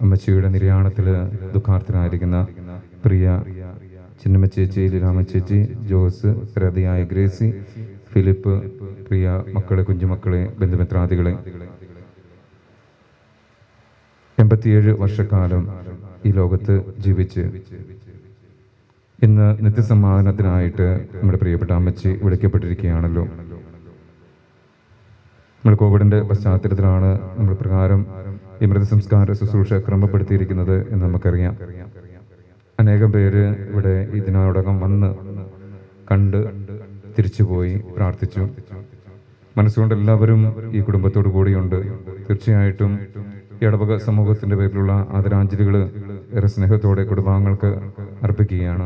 [SPEAKER 3] അമ്മച്ചിയുടെ നിര്യാണത്തിൽ ദുഃഖാർത്ഥനായിരിക്കുന്ന പ്രിയ ചിന്നമ്മ ചേച്ചി ലീലാമ്മ ചേച്ചി ജോസ് രതിയായ ഗ്രേസി ഫിലിപ്പ് പ്രിയ മക്കളെ കുഞ്ഞുമക്കളെ ബന്ധുമിത്രാദികളെ എൺപത്തിയേഴ് വർഷക്കാലം ഈ ലോകത്ത് ജീവിച്ച് ഇന്ന് നിത്യസമ്മാനത്തിനായിട്ട് നമ്മുടെ പ്രിയപ്പെട്ട അമ്മച്ചി വിളിക്കപ്പെട്ടിരിക്കുകയാണല്ലോ നമ്മൾ കോവിഡിന്റെ പശ്ചാത്തലത്തിലാണ് നമ്മൾ പ്രകാരം ഈ മൃതസംസ്കാര ശുശ്രൂഷ ക്രമപ്പെടുത്തിയിരിക്കുന്നത് എന്ന് നമുക്കറിയാം അനേകം പേര് ഇവിടെ ഇതിനോടകം വന്ന് കണ്ട് തിരിച്ചുപോയി പ്രാർത്ഥിച്ചു മനസ്സുകൊണ്ട് എല്ലാവരും ഈ കുടുംബത്തോടു കൂടിയുണ്ട് തീർച്ചയായിട്ടും ഈ ഇടവക സമൂഹത്തിന്റെ പേരിലുള്ള ആദരാഞ്ജലികൾ ഏറെ സ്നേഹത്തോടെ കുടുംബാംഗങ്ങൾക്ക് അർപ്പിക്കുകയാണ്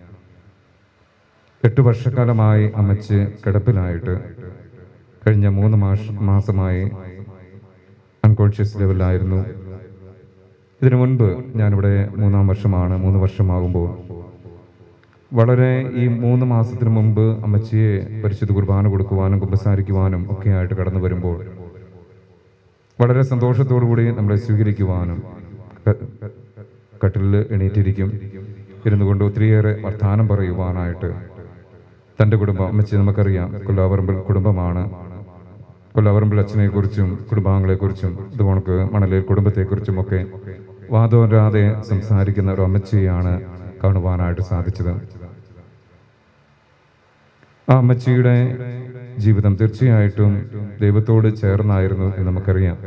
[SPEAKER 3] എട്ട് വർഷക്കാലമായി അമ്മച്ച് കിടപ്പിലായിട്ട് കഴിഞ്ഞ മൂന്ന് മാസ മാസമായി അൺകോൺഷ്യസ് ലെവലിലായിരുന്നു ഇതിനു മുൻപ് ഞാനിവിടെ മൂന്നാം വർഷമാണ് മൂന്ന് വർഷമാകുമ്പോൾ വളരെ ഈ മൂന്ന് മാസത്തിന് മുമ്പ് അമ്മച്ചിയെ പരിശുദ്ധ കുർബാന കൊടുക്കുവാനും കുമ്പസാരിക്കുവാനും ഒക്കെ ആയിട്ട് കടന്നു വരുമ്പോൾ വളരെ സന്തോഷത്തോടു കൂടി നമ്മളെ സ്വീകരിക്കുവാനും ക- കട്ടിലിൽ എണീറ്റിരിക്കും ഇരുന്നു കൊണ്ട് ഒത്തിരിയേറെ വർത്തമാനം പറയുവാനായിട്ട് തൻ്റെ കുടുംബം അമ്മച്ചി നമുക്കറിയാം കൊല്ലാവറമ്പിൽ കുടുംബമാണ് കൊല്ലാവറമ്പിൽ അച്ഛനെക്കുറിച്ചും കുടുംബാംഗങ്ങളെക്കുറിച്ചും ഇതുപോണക്ക് മണലേൽ കുടുംബത്തെക്കുറിച്ചും ഒക്കെ വാദോരാതെ സംസാരിക്കുന്ന ഒരു അമ്മച്ചിയാണ് കാണുവാനായിട്ട് സാധിച്ചത് ആ അമ്മച്ചിയുടെ ജീവിതം തീർച്ചയായിട്ടും ദൈവത്തോട് ചേർന്നായിരുന്നു എന്ന് നമുക്കറിയാം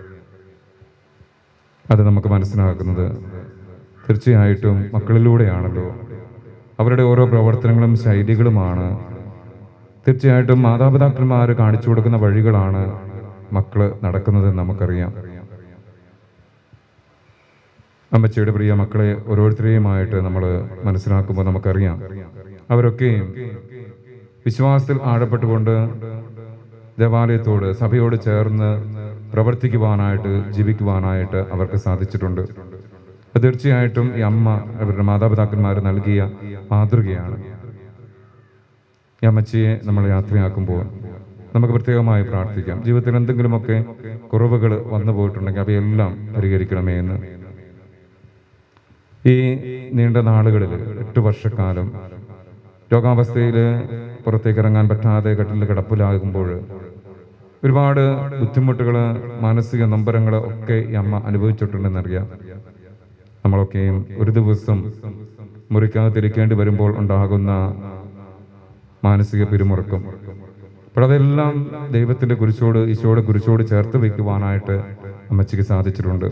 [SPEAKER 3] അത് നമുക്ക് മനസ്സിലാക്കുന്നത് തീർച്ചയായിട്ടും മക്കളിലൂടെയാണല്ലോ അവരുടെ ഓരോ പ്രവർത്തനങ്ങളും ശൈലികളുമാണ് തീർച്ചയായിട്ടും മാതാപിതാക്കന്മാർ കാണിച്ചു കൊടുക്കുന്ന വഴികളാണ് മക്കള് നടക്കുന്നത് നമുക്കറിയാം അമ്മച്ചിയുടെ പ്രിയ മക്കളെ ഓരോരുത്തരെയുമായിട്ട് നമ്മൾ മനസ്സിലാക്കുമ്പോൾ നമുക്കറിയാം അവരൊക്കെയും വിശ്വാസത്തിൽ ആഴപ്പെട്ടുകൊണ്ട് ദേവാലയത്തോട് സഭയോട് ചേർന്ന് പ്രവർത്തിക്കുവാനായിട്ട് ജീവിക്കുവാനായിട്ട് അവർക്ക് സാധിച്ചിട്ടുണ്ട് അത് തീർച്ചയായിട്ടും ഈ അമ്മ അവരുടെ മാതാപിതാക്കന്മാർ നൽകിയ മാതൃകയാണ് ഈ അമ്മച്ചിയെ നമ്മൾ യാത്രയാക്കുമ്പോൾ നമുക്ക് പ്രത്യേകമായി പ്രാർത്ഥിക്കാം ജീവിതത്തിൽ എന്തെങ്കിലുമൊക്കെ കുറവുകൾ വന്നു പോയിട്ടുണ്ടെങ്കിൽ അവയെല്ലാം പരിഹരിക്കണമേ എന്ന് ഈ നീണ്ട നാളുകളിൽ എട്ട് വർഷക്കാലം രോഗാവസ്ഥയിൽ പുറത്തേക്ക് ഇറങ്ങാൻ പറ്റാതെ കട്ടിലിൽ കിടപ്പിലാകുമ്പോൾ ഒരുപാട് ബുദ്ധിമുട്ടുകൾ മാനസിക നൊമ്പരങ്ങൾ ഒക്കെ ഈ അമ്മ അനുഭവിച്ചിട്ടുണ്ടെന്നറിയാം നമ്മളൊക്കെയും ഒരു ദിവസം മുറിക്കകത്തിരിക്കേണ്ടി വരുമ്പോൾ ഉണ്ടാകുന്ന മാനസിക പിരിമുറുക്കം അപ്പോൾ അതെല്ലാം ദൈവത്തിന്റെ കുരിശോട് ഈശോയുടെ കുരിശോട് ചേർത്ത് വെക്കുവാനായിട്ട് അമ്മച്ചിക്ക് സാധിച്ചിട്ടുണ്ട്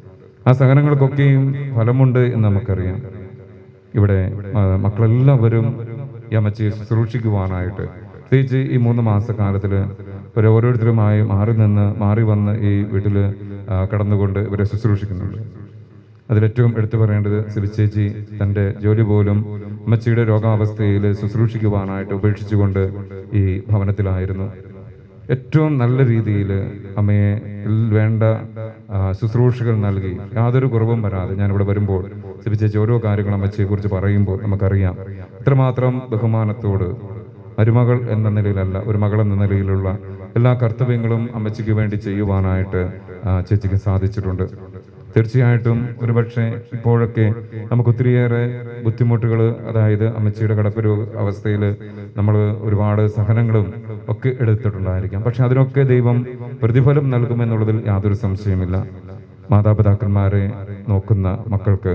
[SPEAKER 3] ആ സഹനങ്ങൾക്കൊക്കെയും ഫലമുണ്ട് എന്ന് നമുക്കറിയാം ഇവിടെ ആ, മക്കളെല്ലാവരും ഈ അമ്മച്ചിയെ ശുശ്രൂഷിക്കുവാനായിട്ട് പ്രത്യേകിച്ച് ഈ മൂന്ന് മാസക്കാലത്തിൽ ഇവരെ ഓരോരുത്തരുമായി മാറി നിന്ന് മാറി വന്ന് ഈ വീട്ടിൽ കടന്നുകൊണ്ട് ഇവരെ ശുശ്രൂഷിക്കുന്നുണ്ട് അതിലേറ്റവും എടുത്തു പറയേണ്ടത് സിബിച്ചേച്ചി തൻ്റെ ജോലി പോലും അമ്മച്ചിയുടെ രോഗാവസ്ഥയിൽ ശുശ്രൂഷിക്കുവാനായിട്ട് ഉപേക്ഷിച്ചുകൊണ്ട് ഈ ഭവനത്തിലായിരുന്നു ഏറ്റവും നല്ല രീതിയിൽ അമ്മയെ എൽ- വേണ്ട ആ, ശുശ്രൂഷകൾ നൽകി യാതൊരു കുറവും വരാതെ ഞാൻ ഇവിടെ വരുമ്പോൾ സിബിച്ചേച്ചി ഓരോ കാര്യങ്ങളും അമ്മച്ചിയെ കുറിച്ച് പറയുമ്പോൾ നമുക്കറിയാം ഇത്രമാത്രം ബഹുമാനത്തോട് മരുമകൾ എന്ന നിലയിലല്ല ഒരു മകൾ എന്ന നിലയിലുള്ള എല്ലാ കർത്തവ്യങ്ങളും അമ്മച്ചിക്ക് വേണ്ടി ചെയ്യുവാനായിട്ട് ആ, ചേച്ചിക്ക് സാധിച്ചിട്ടുണ്ട് തീർച്ചയായിട്ടും ഒരുപക്ഷെ ഇപ്പോഴൊക്കെ നമുക്ക് ഒത്തിരിയേറെ ബുദ്ധിമുട്ടുകൾ അതായത് അമ്മച്ചിയുടെ കിടപ്പൊരു അവസ്ഥയിൽ നമ്മൾ ഒരുപാട് സഹനങ്ങളും ഒക്കെ എടുത്തിട്ടുണ്ടായിരിക്കാം പക്ഷെ അതിനൊക്കെ ദൈവം പ്രതിഫലം നൽകുമെന്നുള്ളതിൽ യാതൊരു സംശയമില്ല മാതാപിതാക്കന്മാരെ നോക്കുന്ന മക്കൾക്ക്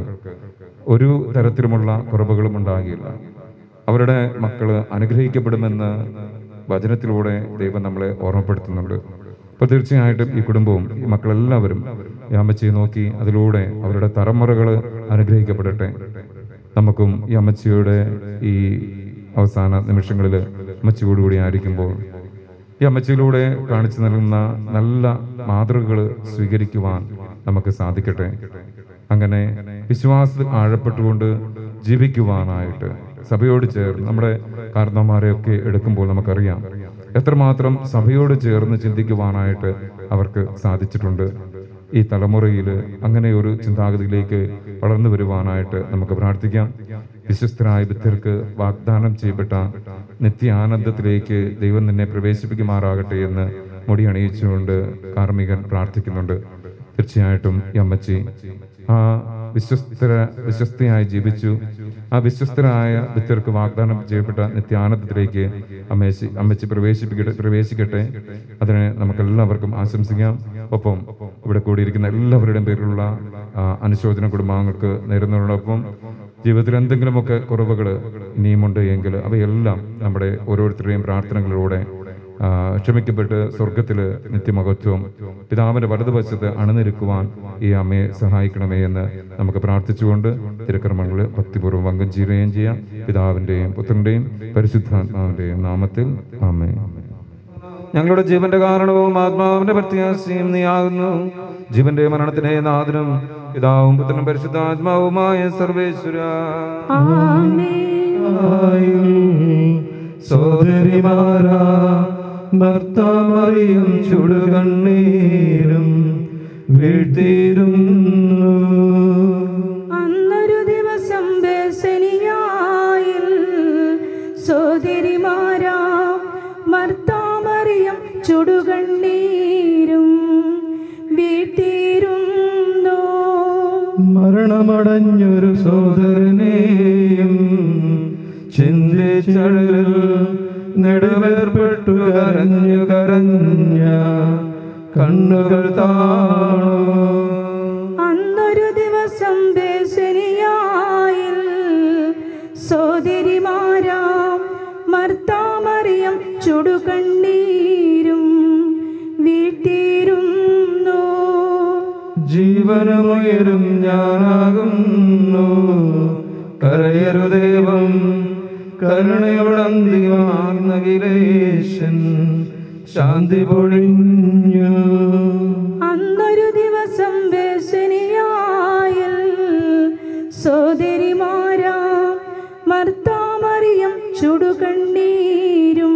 [SPEAKER 3] ഒരു തരത്തിലുമുള്ള കുറവുകളും ഉണ്ടാകില്ല അവരുടെ മക്കള് അനുഗ്രഹിക്കപ്പെടുമെന്ന് വചനത്തിലൂടെ ദൈവം നമ്മളെ ഓർമ്മപ്പെടുത്തുന്നുണ്ട് അപ്പോൾ തീർച്ചയായിട്ടും ഈ കുടുംബവും ഈ മക്കളെല്ലാവരും ഈ അമ്മച്ചിയെ നോക്കി അതിലൂടെ അവരുടെ തലമുറകൾ അനുഗ്രഹിക്കപ്പെടട്ടെ നമുക്കും ഈ അമ്മച്ചിയുടെ ഈ അവസാന നിമിഷങ്ങളിൽ അമ്മച്ചിയോടുകൂടി ആയിരിക്കുമ്പോൾ ഈ അമ്മച്ചിയിലൂടെ കാണിച്ചു നൽകുന്ന നല്ല മാതൃകകൾ സ്വീകരിക്കുവാൻ നമുക്ക് സാധിക്കട്ടെ അങ്ങനെ വിശ്വാസത്തിൽ ആഴപ്പെട്ടുകൊണ്ട് ജീവിക്കുവാനായിട്ട് സഭയോട് ചേർന്ന് നമ്മുടെ കാരണന്മാരെയൊക്കെ എടുക്കുമ്പോൾ നമുക്കറിയാം എത്രമാത്രം സഭയോട് ചേർന്ന് ചിന്തിക്കുവാനായിട്ട് അവർക്ക് സാധിച്ചിട്ടുണ്ട് ഈ തലമുറയിൽ അങ്ങനെ ഒരു ചിന്താഗതിയിലേക്ക് വളർന്നു വരുവാനായിട്ട് നമുക്ക് പ്രാർത്ഥിക്കാം വിശ്വസ്തരായ വിദ്യർക്ക് വാഗ്ദാനം ചെയ്യപ്പെട്ട നിത്യാനന്ദത്തിലേക്ക് ദൈവം നിന്നെ പ്രവേശിപ്പിക്കുമാറാകട്ടെ എന്ന് മുടി അണിയിച്ചുകൊണ്ട് കാർമികൻ പ്രാർത്ഥിക്കുന്നുണ്ട് തീർച്ചയായിട്ടും ഈ അമ്മച്ചി ആ വിശ്വസ്തര വിശ്വസ്തയായി ജീവിച്ചു ആ വിശ്വസ്തരായ വിദ്യർക്ക് വാഗ്ദാനം ചെയ്യപ്പെട്ട നിത്യാനന്ദത്തിലേക്ക് അമ്മേശി അമ്മച്ചി പ്രവേശിപ്പിക്കട്ടെ പ്രവേശിക്കട്ടെ അതിനെ നമുക്കെല്ലാവർക്കും ആശംസിക്കാം ഒപ്പം ഇവിടെ കൂടിയിരിക്കുന്ന എല്ലാവരുടെയും പേരിലുള്ള ആ, അനുശോചന കുടുംബാംഗങ്ങൾക്ക് നേരുന്നതോടൊപ്പം ജീവിതത്തിൽ എന്തെങ്കിലുമൊക്കെ കുറവുകൾ ഇനിയുമുണ്ട് എങ്കിൽ അവയെല്ലാം നമ്മുടെ ഓരോരുത്തരുടെയും പ്രാർത്ഥനകളിലൂടെ ആ, ക്ഷമിക്കപ്പെട്ട് സ്വർഗത്തിൽ നിത്യമഹത്വം പിതാവിന്റെ വലതുവശത്ത് അണനിരുക്കുവാൻ ഈ അമ്മയെ സഹായിക്കണമേ എന്ന് നമുക്ക് പ്രാർത്ഥിച്ചുകൊണ്ട് തിരുക്കർമ്മങ്ങൾ ഭക്തിപൂർവ്വം പങ്കം ചെയ്യുകയും ചെയ്യാം പിതാവിന്റെയും പുത്രന്റെയും പരിശുദ്ധാത്മാവിന്റെയും നാമത്തിൽ ആമേ
[SPEAKER 7] ഞങ്ങളുടെ ജീവന്റെ കാരണവും ആത്മാവിന്റെ പ്രത്യാശയും നീയാകുന്നു ജീവന്റെ മരണത്തിന്റെ നാഥനും പിതാവും പുത്രനും പരിശുദ്ധാത്മാവുമായ സർവേശ്വര
[SPEAKER 4] സോദരിമാരാ ഭർത്താമറിയും ചുടുകണ്ണീരും വീഴ്ത്തിയിരുന്നു
[SPEAKER 5] അന്നൊരു ദിവസം ബേസനിയായിൽ സോദരിമാരാ മർത്താമറിയം ചുടുകണ്ണീരും വീട്ടിരുന്നു
[SPEAKER 4] മരണമടഞ്ഞൊരു സോദരനെയും ചിന്തിച്ചഴലിൽ നെടുവേർപ്പെട്ടു കരഞ്ഞു കരഞ്ഞ കണ്ണുകൾ താണു
[SPEAKER 5] അന്നൊരു ദിവസം ബേസനിയായിൽ സോദരിമാരാം മർത്താമറിയം ചുടുകണ്ണീരും വീട്ടിരുന്നു
[SPEAKER 4] ജീവനമുയരും ഞാനാകുന്നു കരയരുദേവം കരുണയുടന്തിമാർന്നകിലേശൻ ശാന്തി പൊഴിഞ്ഞു
[SPEAKER 5] അന്നൊരു ദിവസം ബേസനിയായിൽ സോദരിമാരാം മർത്താമറിയം ചുടുകണ്ണീരും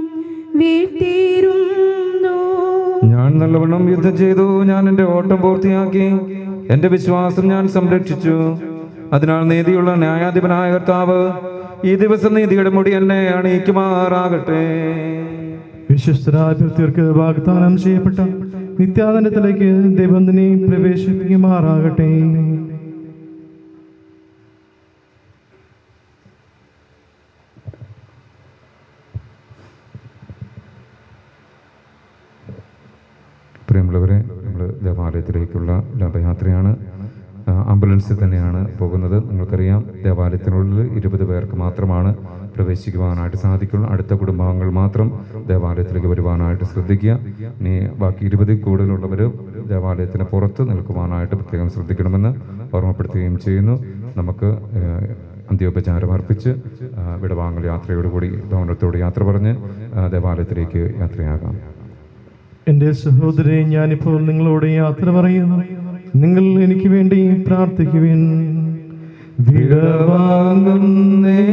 [SPEAKER 5] വീട്ടിരുന്നു
[SPEAKER 7] ഞാൻ നല്ലവണ്ണം യുദ്ധം ചെയ്തു ഞാൻ എന്റെ ഓട്ടം പൂർത്തിയാക്കി എന്റെ വിശ്വാസം ഞാൻ സംരക്ഷിച്ചു അതിനാൽ നീതിയുള്ള ന്യായാധിപനായ കർത്താവ് ഈ ദിവസം നീതിയുടെ മുടി എന്നെ അണിയിക്കുമാറാകട്ടെ
[SPEAKER 4] വിശ്വസ്തരായ ഭക്തർക്ക് വാഗ്ദാനം ചെയ്യപ്പെട്ട നിത്യാനന്ദത്തിലേക്ക് ദൈവം നിന്നെ പ്രവേശിപ്പിക്കുമാറാകട്ടെ
[SPEAKER 3] പ്രിയമുള്ളവരെ നമ്മൾ ദേവാലയത്തിലേക്കുള്ള ലാഭയാത്രയാണ് ആ, ആംബുലൻസിൽ തന്നെയാണ് പോകുന്നത് നിങ്ങൾക്കറിയാം ദേവാലയത്തിനുള്ളിൽ ഇരുപത് പേർക്ക് മാത്രമാണ് പ്രവേശിക്കുവാനായിട്ട് സാധിക്കുള്ളൂ അടുത്ത കുടുംബാംഗങ്ങൾ മാത്രം ദേവാലയത്തിലേക്ക് വരുവാനായിട്ട് ശ്രദ്ധിക്കുക ഇനി ബാക്കി ഇരുപതിൽ കൂടുതലുള്ളവർ ദേവാലയത്തിന് പുറത്ത് നിൽക്കുവാനായിട്ട് പ്രത്യേകം ശ്രദ്ധിക്കണമെന്ന് ഓർമ്മപ്പെടുത്തുകയും ചെയ്യുന്നു നമുക്ക് ഏഹ്, അന്ത്യോപചാരം അർപ്പിച്ച് ആ, വിടവാങ്ങൽ യാത്രയോടുകൂടി ഭവനത്തോട് യാത്ര പറഞ്ഞ് ആ, ദേവാലയത്തിലേക്ക് യാത്രയാകാം
[SPEAKER 4] എൻ്റെ സഹോദരെ ഞാനിപ്പോൾ നിങ്ങളോട് യാത്ര പറയുന്നു നിങ്ങൾ എനിക്ക് വേണ്ടി പ്രാർത്ഥിക്കുവിൻ വിടവാങ്ങുന്നേ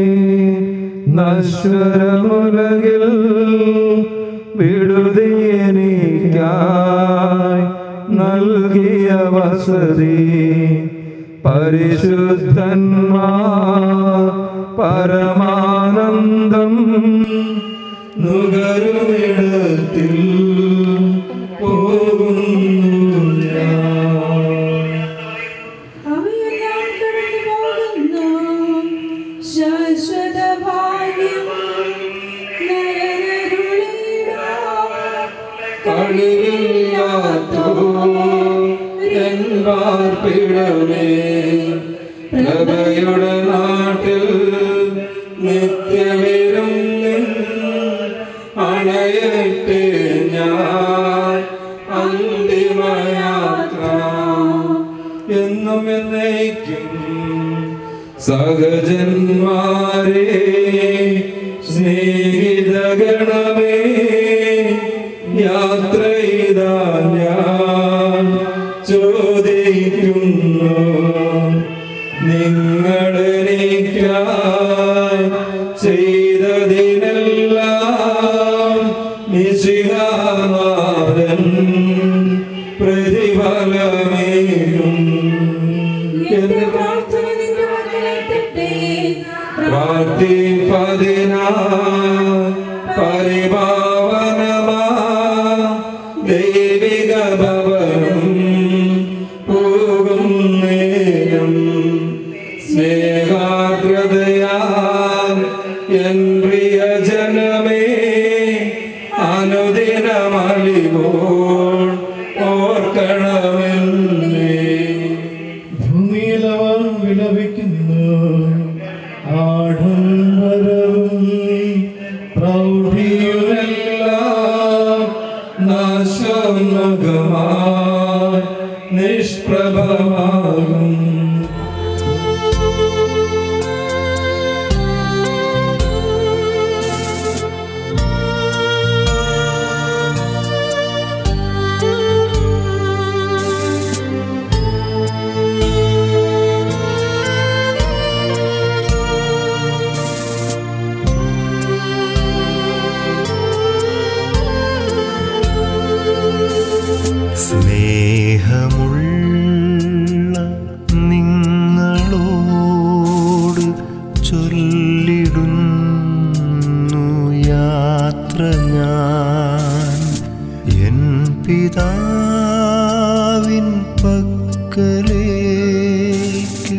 [SPEAKER 4] നശ്വരമുലകിൽ വിടുതി എനിക്കായി നൽകിയ വസതി പരിശുദ്ധന്മാ പരമാനന്ദം നുകരുമിടത്തിൽ പോകുന്നു ഞാൻ
[SPEAKER 5] അവയെല്ലാം കടന്നു പോകുന്നു ശാശ്വത ഭാഗ്യം
[SPEAKER 4] പാർപ്പിടമേ പ്രഭയുടെ നാട്ടിൽ നിത്യവിരും അണയട്ടെ ഞാൻ അന്തിമയാത്ര എന്നും എന്നേക്കും സഹജന്മാരെ സ്നേഹിതഗണമേ യാത്ര ചെയ്താ ഞാൻ ചോദിക്കുന്നു നിങ്ങളെനിക്കായി ചെയ്തതിനെല്ലാം നിശികാനാഥൻ പ്രതിഫലമേകും
[SPEAKER 5] എന്റെ പ്രാർത്ഥന നിന്റെ മക്കളെത്തട്ടെ
[SPEAKER 4] പ്രാർത്ഥിപ്പതിനാ പരിപാ
[SPEAKER 7] പ്രിയജനമേ അനുദിനമലിവോൾ ഓർക്കണമെന്നേ
[SPEAKER 4] ഭൂമിയിലവർ വിലപിക്കുന്നു ആഡംബരവും പ്രൗഢിയുമെല്ലാം
[SPEAKER 7] നാശോന്മുഖമായി നിഷ്പ്രഭമാകും
[SPEAKER 1] സ്നേഹമുള്ള നിങ്ങളോട് ചൊല്ലിടുന്നു യാത്ര ഞാൻ എൻ പിതാവിൻ പക്കലേക്ക്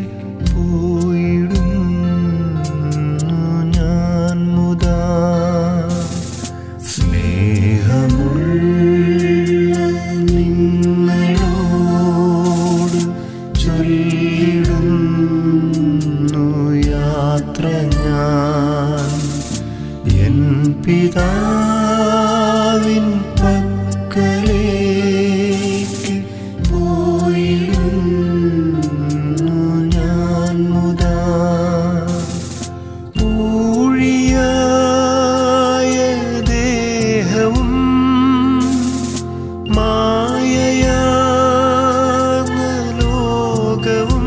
[SPEAKER 1] പോയിടുന്നു ഞാൻ മുതാ സ്നേഹമുള്ള നിങ്ങളോട് ചൊല്ലിടുന്നു യാത്ര ഞാൻ എൻ പിതാവിൻ പക്കലേക്ക് പോയിടുന്നു ഞാൻ മുതാ ൂഴിയായ ദേഹവും മായയാർന്ന ലോകവും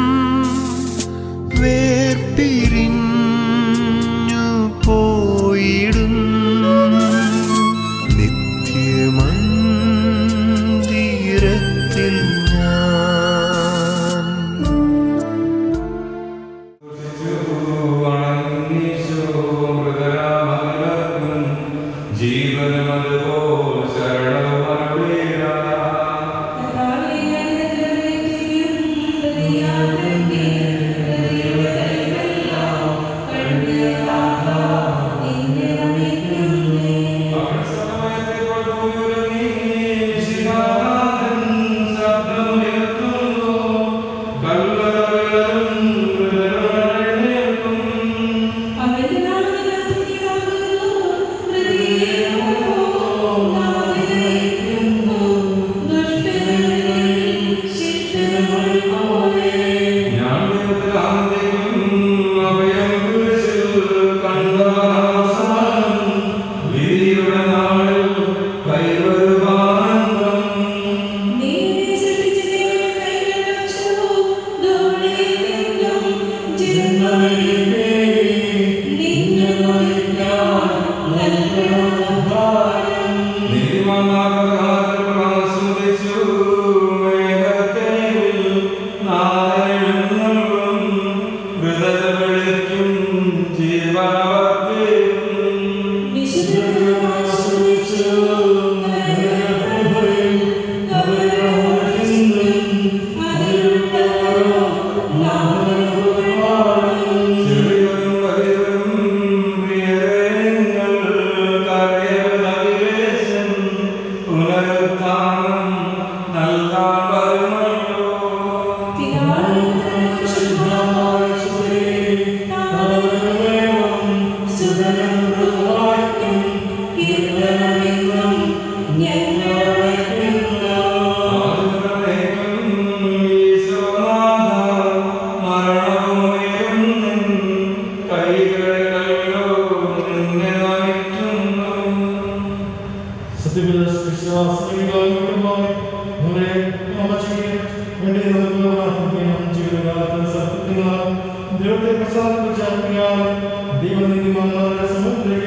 [SPEAKER 1] വേർപിരിഞ്ഞു പോയിടും നിത്യമന്ദിരത്തിൽ ഞാൻ
[SPEAKER 7] ജീവനമതുപോൽ ശരണമരുളീരാ
[SPEAKER 4] ദൈവത്തെ പ്രസാദിപ്പിച്ച ദൈവനിധിമാരുടെ സമുദ്ര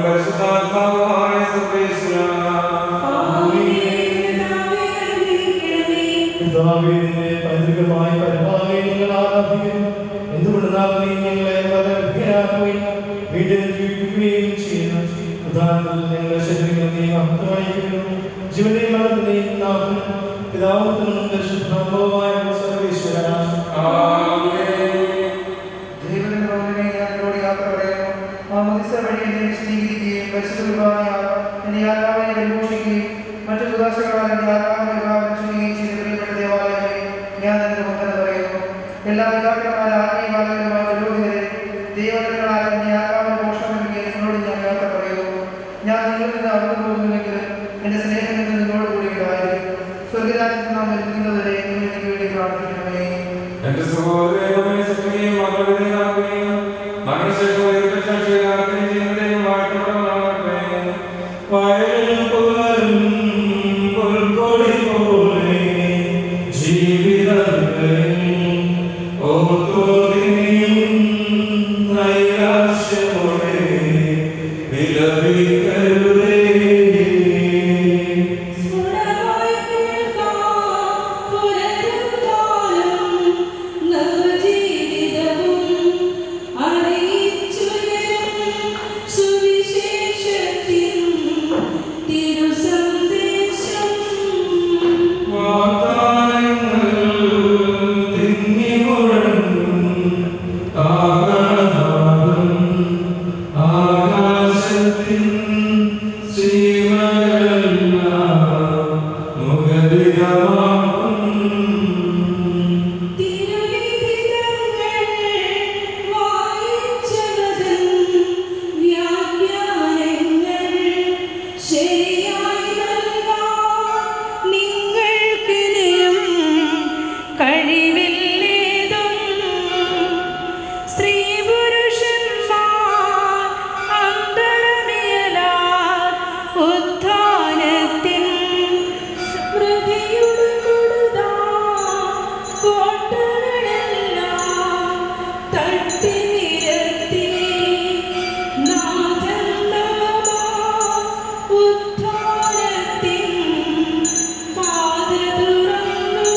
[SPEAKER 7] പരിശുദ്ധാത്മാവായ സർവേശ്വര
[SPEAKER 4] പിതാവിനെ പൈതൃകമായി പരമാവധി നിങ്ങൾ ആരാധിക്കുന്നു എന്തുകൊണ്ട് നാം നീ ഞങ്ങളെ വരഭ്യരാക്കുകയും വീട്ടിൽ ജീവിക്കുകയും ചെയ്യുന്നു പ്രധാനത്തിൽ ഞങ്ങളുടെ ശരീരങ്ങൾ നീ മഹത്വമായിരിക്കുന്നു ജീവനെയും മരണത്തിനെയും നാം പിതാവുത്തനും പരിശുദ്ധാത്മാവുമായ സർവേശ്വര
[SPEAKER 6] ദൈവത്തിന്റെ ഭവനമേ ഞാൻ എന്നോട് യാത്ര പറയുന്നു മാമോദിസ വഴി എന്നെ വിശദീകരിക്കുകയും പരിശുദ്ധ കുർബാനയാൽ എന്റെ ആത്മാവിനെ പരിപോഷിക്കുകയും മറ്റു സുദാശകളാൽ എന്റെ ആത്മാവിനെ വിഭാവനം ചെയ്യുകയും ചെയ്ത പ്രിയപ്പെട്ട ദേവാലയമേ ഞാൻ നിന്റെ മുഖന പറയുന്നു എല്ലാ പിതാക്കന്മാരെ ആത്മീയവാദകരുമായ പുരോഹിതരെ ദൈവങ്ങളാൽ എന്റെ ആത്മാവിനെ പോഷണം നൽകിയ നിങ്ങളോട് ഞാൻ യാത്ര പറയുന്നു ഞാൻ നിങ്ങളിൽ നിന്ന് അകന്നു പോകുന്നുവെങ്കിൽ എന്റെ സ്നേഹം എന്ന് നിങ്ങളോട് കൂടി ഉണ്ടായിരിക്കും സ്വർഗരാജ്യത്തിൽ നാം വരുന്നതുവരെ നിങ്ങൾ എനിക്ക് വേണ്ടി പ്രാർത്ഥിക്കണമേ
[SPEAKER 7] എന്റെ സഹോദരനെ സത്യയും മകളുടെയാകുകയും മരണശേഷം ഉയർത്തസാക്ഷിയാക്കുകയും ചെയ്യുന്നതിനും വാഴ്ത്തപ്പെടണമാകട്ടെ. വയലിൽ പുലരും പുൽക്കൊടി പോലെ ജീവിതങ്ങളിൽ ഓർത്തോതിനിയും നൈരാശ്യമോടെ വിലപിക്കരുതേ
[SPEAKER 5] ശരിയായി നൽകാൻ നിങ്ങൾക്കിനിയും കഴിവില്ലേതും സ്ത്രീ പുരുഷന്മാർ അന്തരമിയലാൽ ഉത്ഥാനത്തിൻ സ്മൃതിയുടെ കൊടുതാ കോട്ടകളെല്ലാം തട്ടി നിരത്തി നാഥൻ നാമാ ഉത്ഥാനത്തിൻ പാത തുറന്നു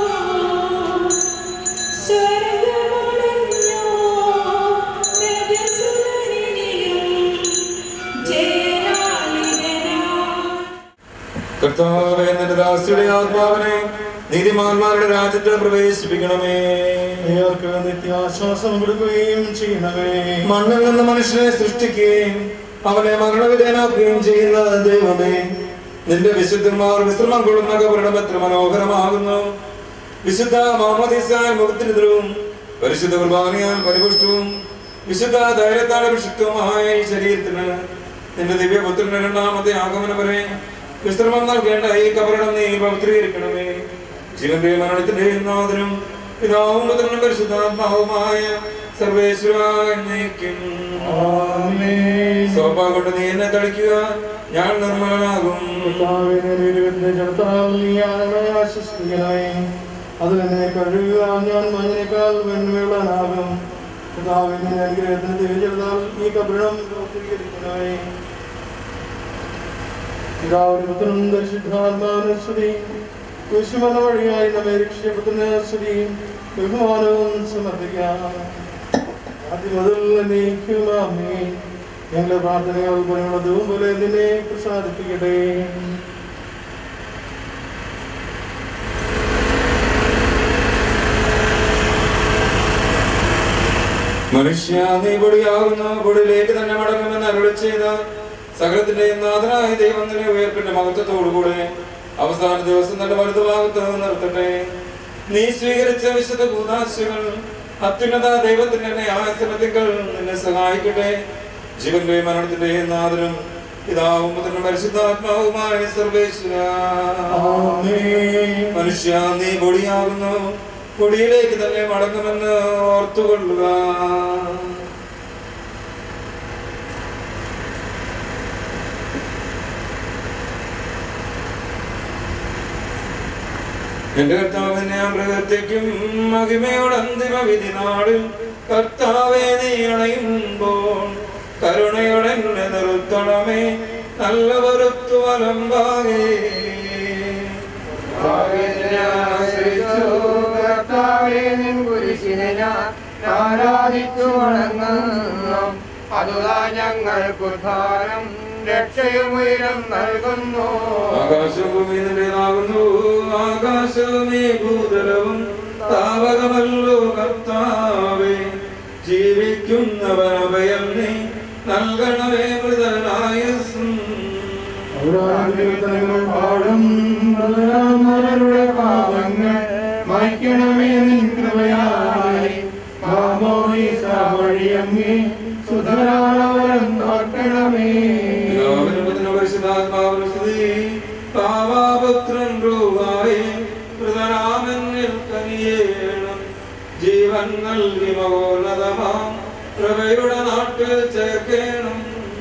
[SPEAKER 5] സ്വർഗമടഞ്ഞോ രജസുരനിയും ജയലാളിതനാ
[SPEAKER 7] കർത്താവേ നിന്റെ ദാസിയുടെ ആത്മാവിനെ നീതിമാന്മാരുടെ രാജ്യത്ത് പ്രവേശിപ്പിക്കണമേ
[SPEAKER 4] നീർക്ക് നിത്യാശ്വാസം കൊടുക്കുകയും ചെയ്യണമേ
[SPEAKER 7] മണ്ണിൽ നിന്ന് മനുഷ്യനെ സൃഷ്ടിക്കുകയും അവനെ മരണവിധേയനാക്കുകയും ചെയ്യുന്ന ദൈവമേ നിന്റെ വിശുദ്ധന്മാർ വിശ്രമം കൊള്ളുന്ന കബറിടം എത്ര മനോഹരമാകുന്നു വിശുദ്ധ മാമോദീസാൽ മുഖത്തിനെതിരവും പരിശുദ്ധ കുർബാനയാൽ പരിപുഷ്ടവും വിശുദ്ധ ധൈര്യത്താൽ അഭിഷിക്തവുമായ ഈ ശരീരത്തിന് നിന്റെ ദിവ്യപുത്രന്റെ രണ്ടാമത്തെ ആഗമനം വരെ വിശ്രമം നൽകേണ്ട ഈ കബറിടം നീ പവിത്രീകരിക്കണമേ ജീവന്റെയും മരണത്തിന്റെയും നാഥനും പിതാവും പുത്രനും പരിശുദ്ധാത്മാവുമായ സർവേശ്വര എന്നേക്കും സോപ്പ കൊണ്ട് നീ എന്നെ തളിക്കുക ഞാൻ നിർമ്മലനാകും
[SPEAKER 4] ആശ്വസിപ്പിക്കണമേ അത് എന്നെ കഴുകുക ഞാൻ മഞ്ഞിനേക്കാൾ വെണ്മയുള്ളനാകും പിതാവിന്റെ അനുഗ്രഹത്തിന് തിരിച്ചെടുത്താൽ ഈ കബിടം പൂർത്തീകരിക്കണമേ പിതാവിന് പുത്രനും ദർശിദ്ധാത്മാവിന് സ്തുതി കുശുമന വഴിയായി നമ്മെ രക്ഷ്യപുത്രന് സ്തുതി ബഹുമാനവും സമർപ്പിക്കാം ആദ്യം മുതൽ നീക്കുമാമേ ഞങ്ങളുടെ പ്രാർത്ഥനകൾ പോലെയുള്ളതും പോലെ നിന്നെ പ്രസാദിപ്പിക്കട്ടെ
[SPEAKER 7] മനുഷ്യ നീ പൊടിയാകുന്നു പൊടിയിലേക്ക് തന്നെ മടങ്ങുമെന്ന് അരുളി ചെയ്ത സകലത്തിന്റെ നാഥനായ ദൈവം നിന്നെ ഉയർപ്പിന്റെ മഹത്വത്തോടുകൂടെ അവസാന ദിവസം തന്റെ വലുതുഭാഗത്ത് നിർത്തട്ടെ നീ സ്വീകരിച്ച വിശുദ്ധ ഭൂതാശകൾ അത്യുന്നത ദൈവത്തിന്റെ ആശ്രമത്തികൾ നിന്നെ സഹായിക്കട്ടെ ജീവന്റെയും മരണത്തിന്റെയും നാഥനും പിതാവും പുത്രനും പരിശുദ്ധാത്മാവുമായ സർവേശ്വര മനുഷ്യ നീ പൊടിയാകുന്നു പൊടിയിലേക്ക് തന്നെ മടങ്ങുമെന്ന് ഓർത്തുകൊള്ളുക എന്റെ കർത്താവിനെ ഞാൻ പ്രവർത്തിക്കും മഹിമയുടെ അന്തിമ വിധി നാളിൽ കർത്താവെ നീ അണയുമ്പോൾ കരുണയുടെ എന്നെ നിർത്തണമേ നല്ല വറുത്തു വലമ്പാകേ
[SPEAKER 8] കർത്താവേ നിൻ കുരിശിനെ ഞാൻ ആരാധിച്ചു വണങ്ങുന്നു അതുതാ ഞങ്ങൾക്ക് ഉദ്ധാരം രക്ഷയും ഉയരം നൽകുന്നു
[SPEAKER 7] ആകാശഭൂമി നിന്റേതാകുന്നു ആകാശമേ ഭൂതലവും താവകമല്ലോ കർത്താവേ ജീവിക്കുന്നവൻ അഭയം നീ നൽകണമേ മൃതനായസും
[SPEAKER 8] ൗരാകീർത്തനങ്ങൾ പാടും മൃതരാമരുടെ പാപങ്ങൾ മായ്ക്കണമേ നിൻ കൃപയായി മാമോയിസ വഴിയങ്ങി സുധരാവരം നോക്കണമേ
[SPEAKER 7] പാവാപുത്രൻ രൂപായി മൃതനാമെന്നിൽ കനിയേണം ജീവൻ നൽകി മകോന്നതമാം പ്രഭയുടെ നാട്ടിൽ ചേർക്കേണം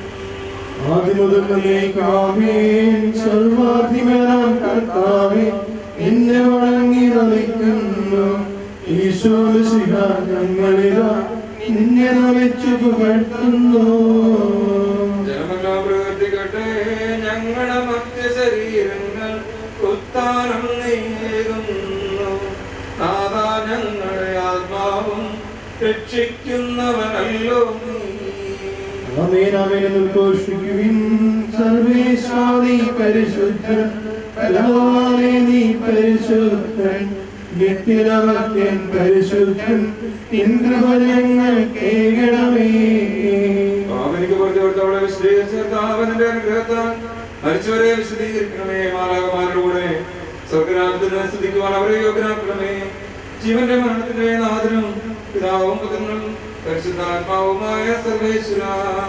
[SPEAKER 8] ആദിമുതലേക്കാമേൻ സർവാധിപനാം കർത്താവേ നിന്നെ വണങ്ങി നമിക്കുന്നു ഈശോശിഹ ഞങ്ങളിതാ നിന്നെ നമിച്ചു പുകഴ്ത്തുന്നു
[SPEAKER 7] ജനമെല്ലാം പ്രവർത്തിക്കട്ടെ ഞങ്ങളുടെ മധ്യ ശരീരങ്ങൾ ഉത്താനം നീങ്ങുന്നു നാഥാ ഞങ്ങളുടെ ആത്മാവും രക്ഷിക്കുന്നവനല്ലോ നീ
[SPEAKER 8] ആമേനാമേൻ ഉദ്ഘോഷിക്കുവിൻ സർവേശാദി പരിശുദ്ധൻ ബലവാനേ നീ പരിശുദ്ധൻ നിത്യനമത്യൻ പരിശുദ്ധൻ നിൻ കൃപ ഞങ്ങൾ കേൾക്കണമേ
[SPEAKER 7] പാവനിക്ക് പുറത്തു കൊടുത്തവളെ വിശദീകരിച്ചവന്റെ അനുഗ്രഹത്താൽ മരിച്ചവരെ വിശദീകരിക്കണമേ മാലാകമാരുടെ കൂടെ സ്വർഗരാജ്യത്തിന് സ്തുതിക്കുവാൻ അവരെ യോഗ്യനാക്കണമേ ജീവന്റെ മരണത്തിന്റെ നാഥനും പിതാവും പുത്രനും പരിശുദ്ധാത്മാവുമായ സർവേശ്വര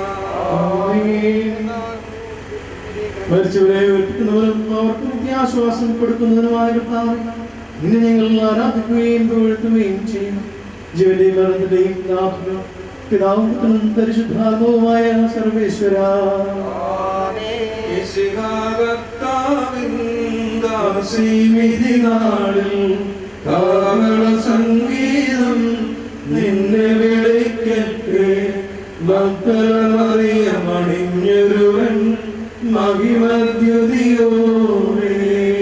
[SPEAKER 8] മരിച്ചവരെ ഉയർപ്പിക്കുന്നവരും അവർക്ക് നിത്യാശ്വാസം കൊടുക്കുന്നതിനുമായ കർത്താവേ, നിന്നെ ഞങ്ങൾ ആരാധിക്കുകയും പുകഴ്ത്തുകയും ചെയ്യും ജീവന്റെയും മരണത്തിന്റെയും നാഥനും പിതാവും പുത്രനും പരിശുദ്ധാത്മാവുമായ സർവേശ്വര നാളിൽ കാവള സംഗീതം നിന്നെ വിളിക്കട്ടെ ഭക്തമറിയമണിഞ്ഞൊരുവൻ മഹിമദ്യുതിയോടെ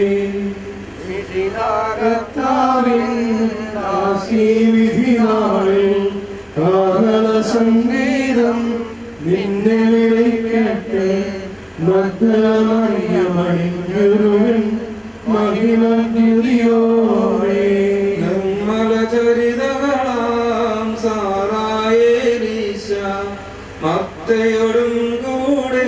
[SPEAKER 8] കർത്താവിൻ ദാസീവിധി നാളിൽ കാവള സംഗീതം നിന്നെ വിളിക്കട്ടെ ഭക്തമറിയമണിഞ്ഞൊരുവൻ മഹിമദ്യുതിയോടെ
[SPEAKER 7] നിർമ്മലചരിതകളാം സാറായേലീശ മത്തയോടും കൂടെ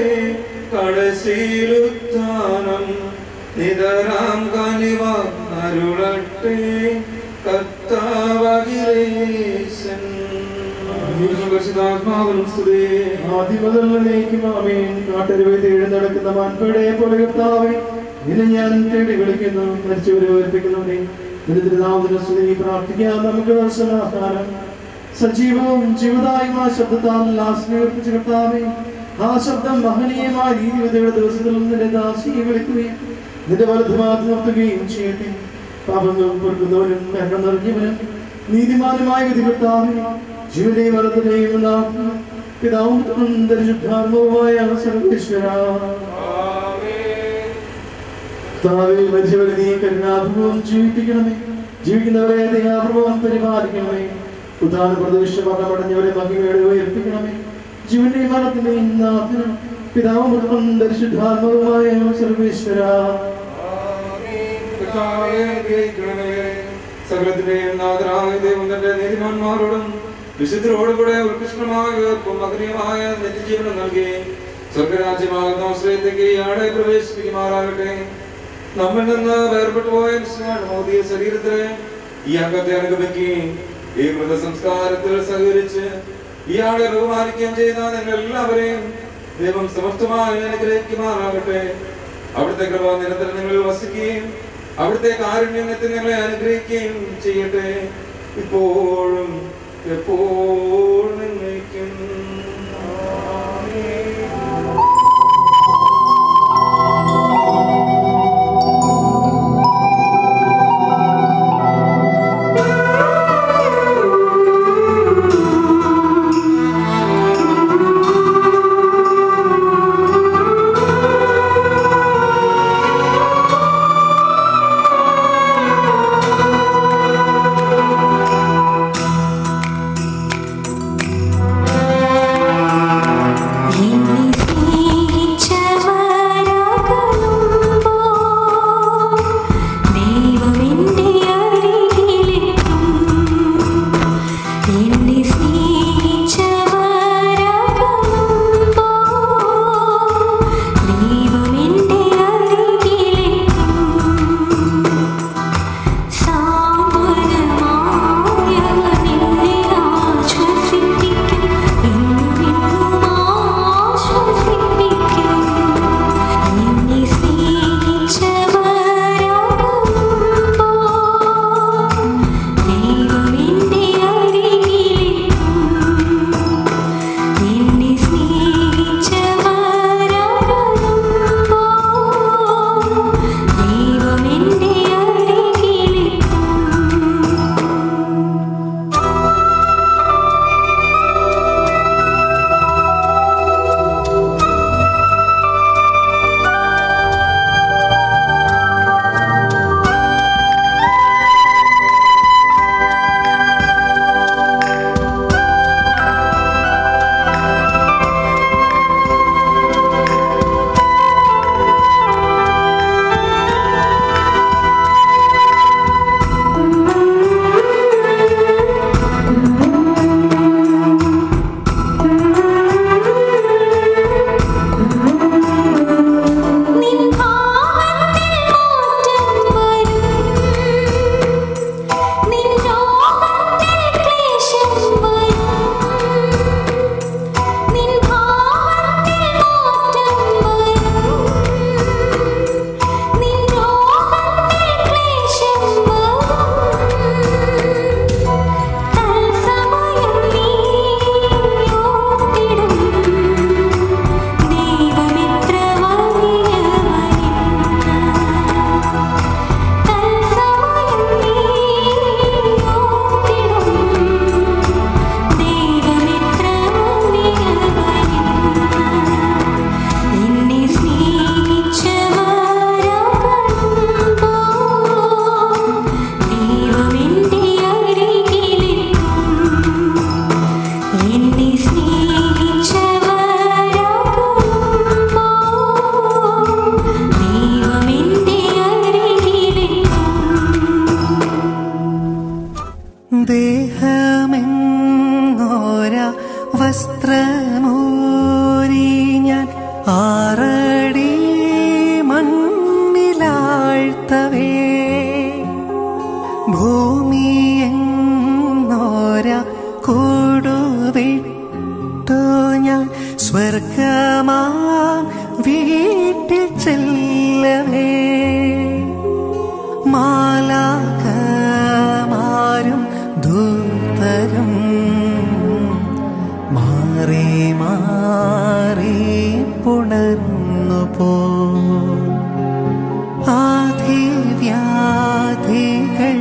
[SPEAKER 7] കടശീലുത്ഥാനം നിതരാം കനിവ അരുളട്ടെ കർത്താവകിലേശൻ പരിശുദ്ധാത്മാവിനും സ്തുതി
[SPEAKER 8] ആദ്യമതലേക്കും ആമേൻ കാട്ടരുവയിൽ എഴുന്നടക്കുന്ന മാൻപേടയെ പോലെ കർത്താവേ നിന്നെ ഞാൻ തേടി വിളിക്കുന്നു മരിച്ചവരെ ഓർപ്പിക്കുന്നവനെ നിന്റെ തിരുനാമത്തിന് സ്തുതി പ്രാർത്ഥിക്കാം നമുക്ക് സമാധാനം സജീവവും ജീവദായകമായ ശബ്ദത്താൽ ലാസ്മേർപ്പിച്ച കർത്താവേ ആ ശബ്ദം മഹനീയമായ രീതിയുടെ ദിവസത്തിൽ നിന്റെ ദാസിയെ വിളിക്കുകയും നിന്റെ വലതുഭാഗത്ത് നിർത്തുകയും ചെയ്യട്ടെ പാപങ്ങൾ പൊറുക്കുന്നവനും മരണം നിറഞ്ഞവനും നീതിമാനുമായ വിധികർത്താവേ ജീവന്റെയും വലത്തിന്റെയും നാഥനും പിതാവും പുത്രനും പരിശുദ്ധാത്മാവുമായ സർവേശ്വര കർത്താവേ, മരിച്ചവരെ നീ കരുണാപൂർവം ജീവിപ്പിക്കണമേ ജീവിക്കുന്നവരെ ദയാപൂർവം പരിപാലിക്കണമേ ഉദാന പ്രദേശമടഞ്ഞവരെ മഹിമയുടെ ഉയർപ്പിക്കണമേ ജീവന്റെയും മരണത്തിന്റെയും നാഥനും പിതാവും പുത്രനും പരിശുദ്ധാത്മാവുമായ സർവേശ്വര
[SPEAKER 7] കർത്താവേ, അനുഗ്രഹിക്കണമേ. സകലത്തിന്റെയും നാഥനായ ദൈവം തന്റെ നീതിമാന്മാരോടും വിശുദ്ധരോടും കൂടെ ഉത്കൃഷ്ടമായ ഉയർപ്പും മകനീയമായ നിത്യജീവനം നൽകി സ്വർഗരാജ്യമാകുന്ന ആശ്രയത്തേക്ക് ഇയാളെ പ്രവേശിപ്പിക്കുമാറാകട്ടെ നമ്മിൽ നിന്ന് വേർപെട്ടു പോയ വിശ്വാസ ഭൗതിക ശരീരത്തിലെ ഈ അംഗത്തെ അനുഗമിക്കുകയും ഈ മൃതസംസ്കാരത്തിൽ സഹകരിച്ച് ഇയാളെ ബഹുമാനിക്കുകയും ചെയ്ത നിങ്ങൾ എല്ലാവരെയും ദൈവം സമർത്ഥമായി അനുഗ്രഹിക്കുമാറാകട്ടെ അവിടുത്തെ കൃപ നിരന്തരം നിങ്ങളിൽ വസിക്കുകയും അവിടുത്തെ കാരുണ്യത്തിൽ നിങ്ങളെ അനുഗ്രഹിക്കുകയും ചെയ്യട്ടെ ഇപ്പോഴും എപ്പോഴും എന്നേക്കും.
[SPEAKER 5] ും
[SPEAKER 9] ആറടി മണ്ണിലാഴ്ത്തവേ ഭൂമി എന്നോര കൂടുവിട്ടു ഞാൻ സ്വർഗമാം വീട്ടിൽ ചെല്ലവേ മാലാകമാരും ദൂതരും മാറി മാറി പുണർന്നു പോ ആധിവ്യാധികൾ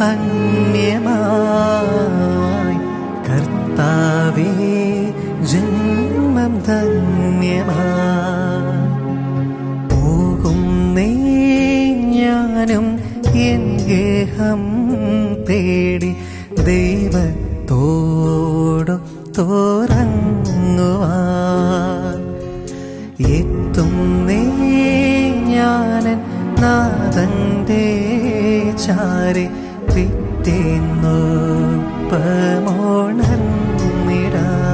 [SPEAKER 9] അന്യമായി കർത്താവേ ജന്മം ധന്യമായി പോകുന്നേ ഞാനും എൻ ഗേഹം തേടി ദൈവത്തോടു തോറങ്ങുവാൻ എത്തുന്നേ ഞാനൻ നാഥന്റെ ചാരി പിറ്റേന്നു പമോണർന്നിടാ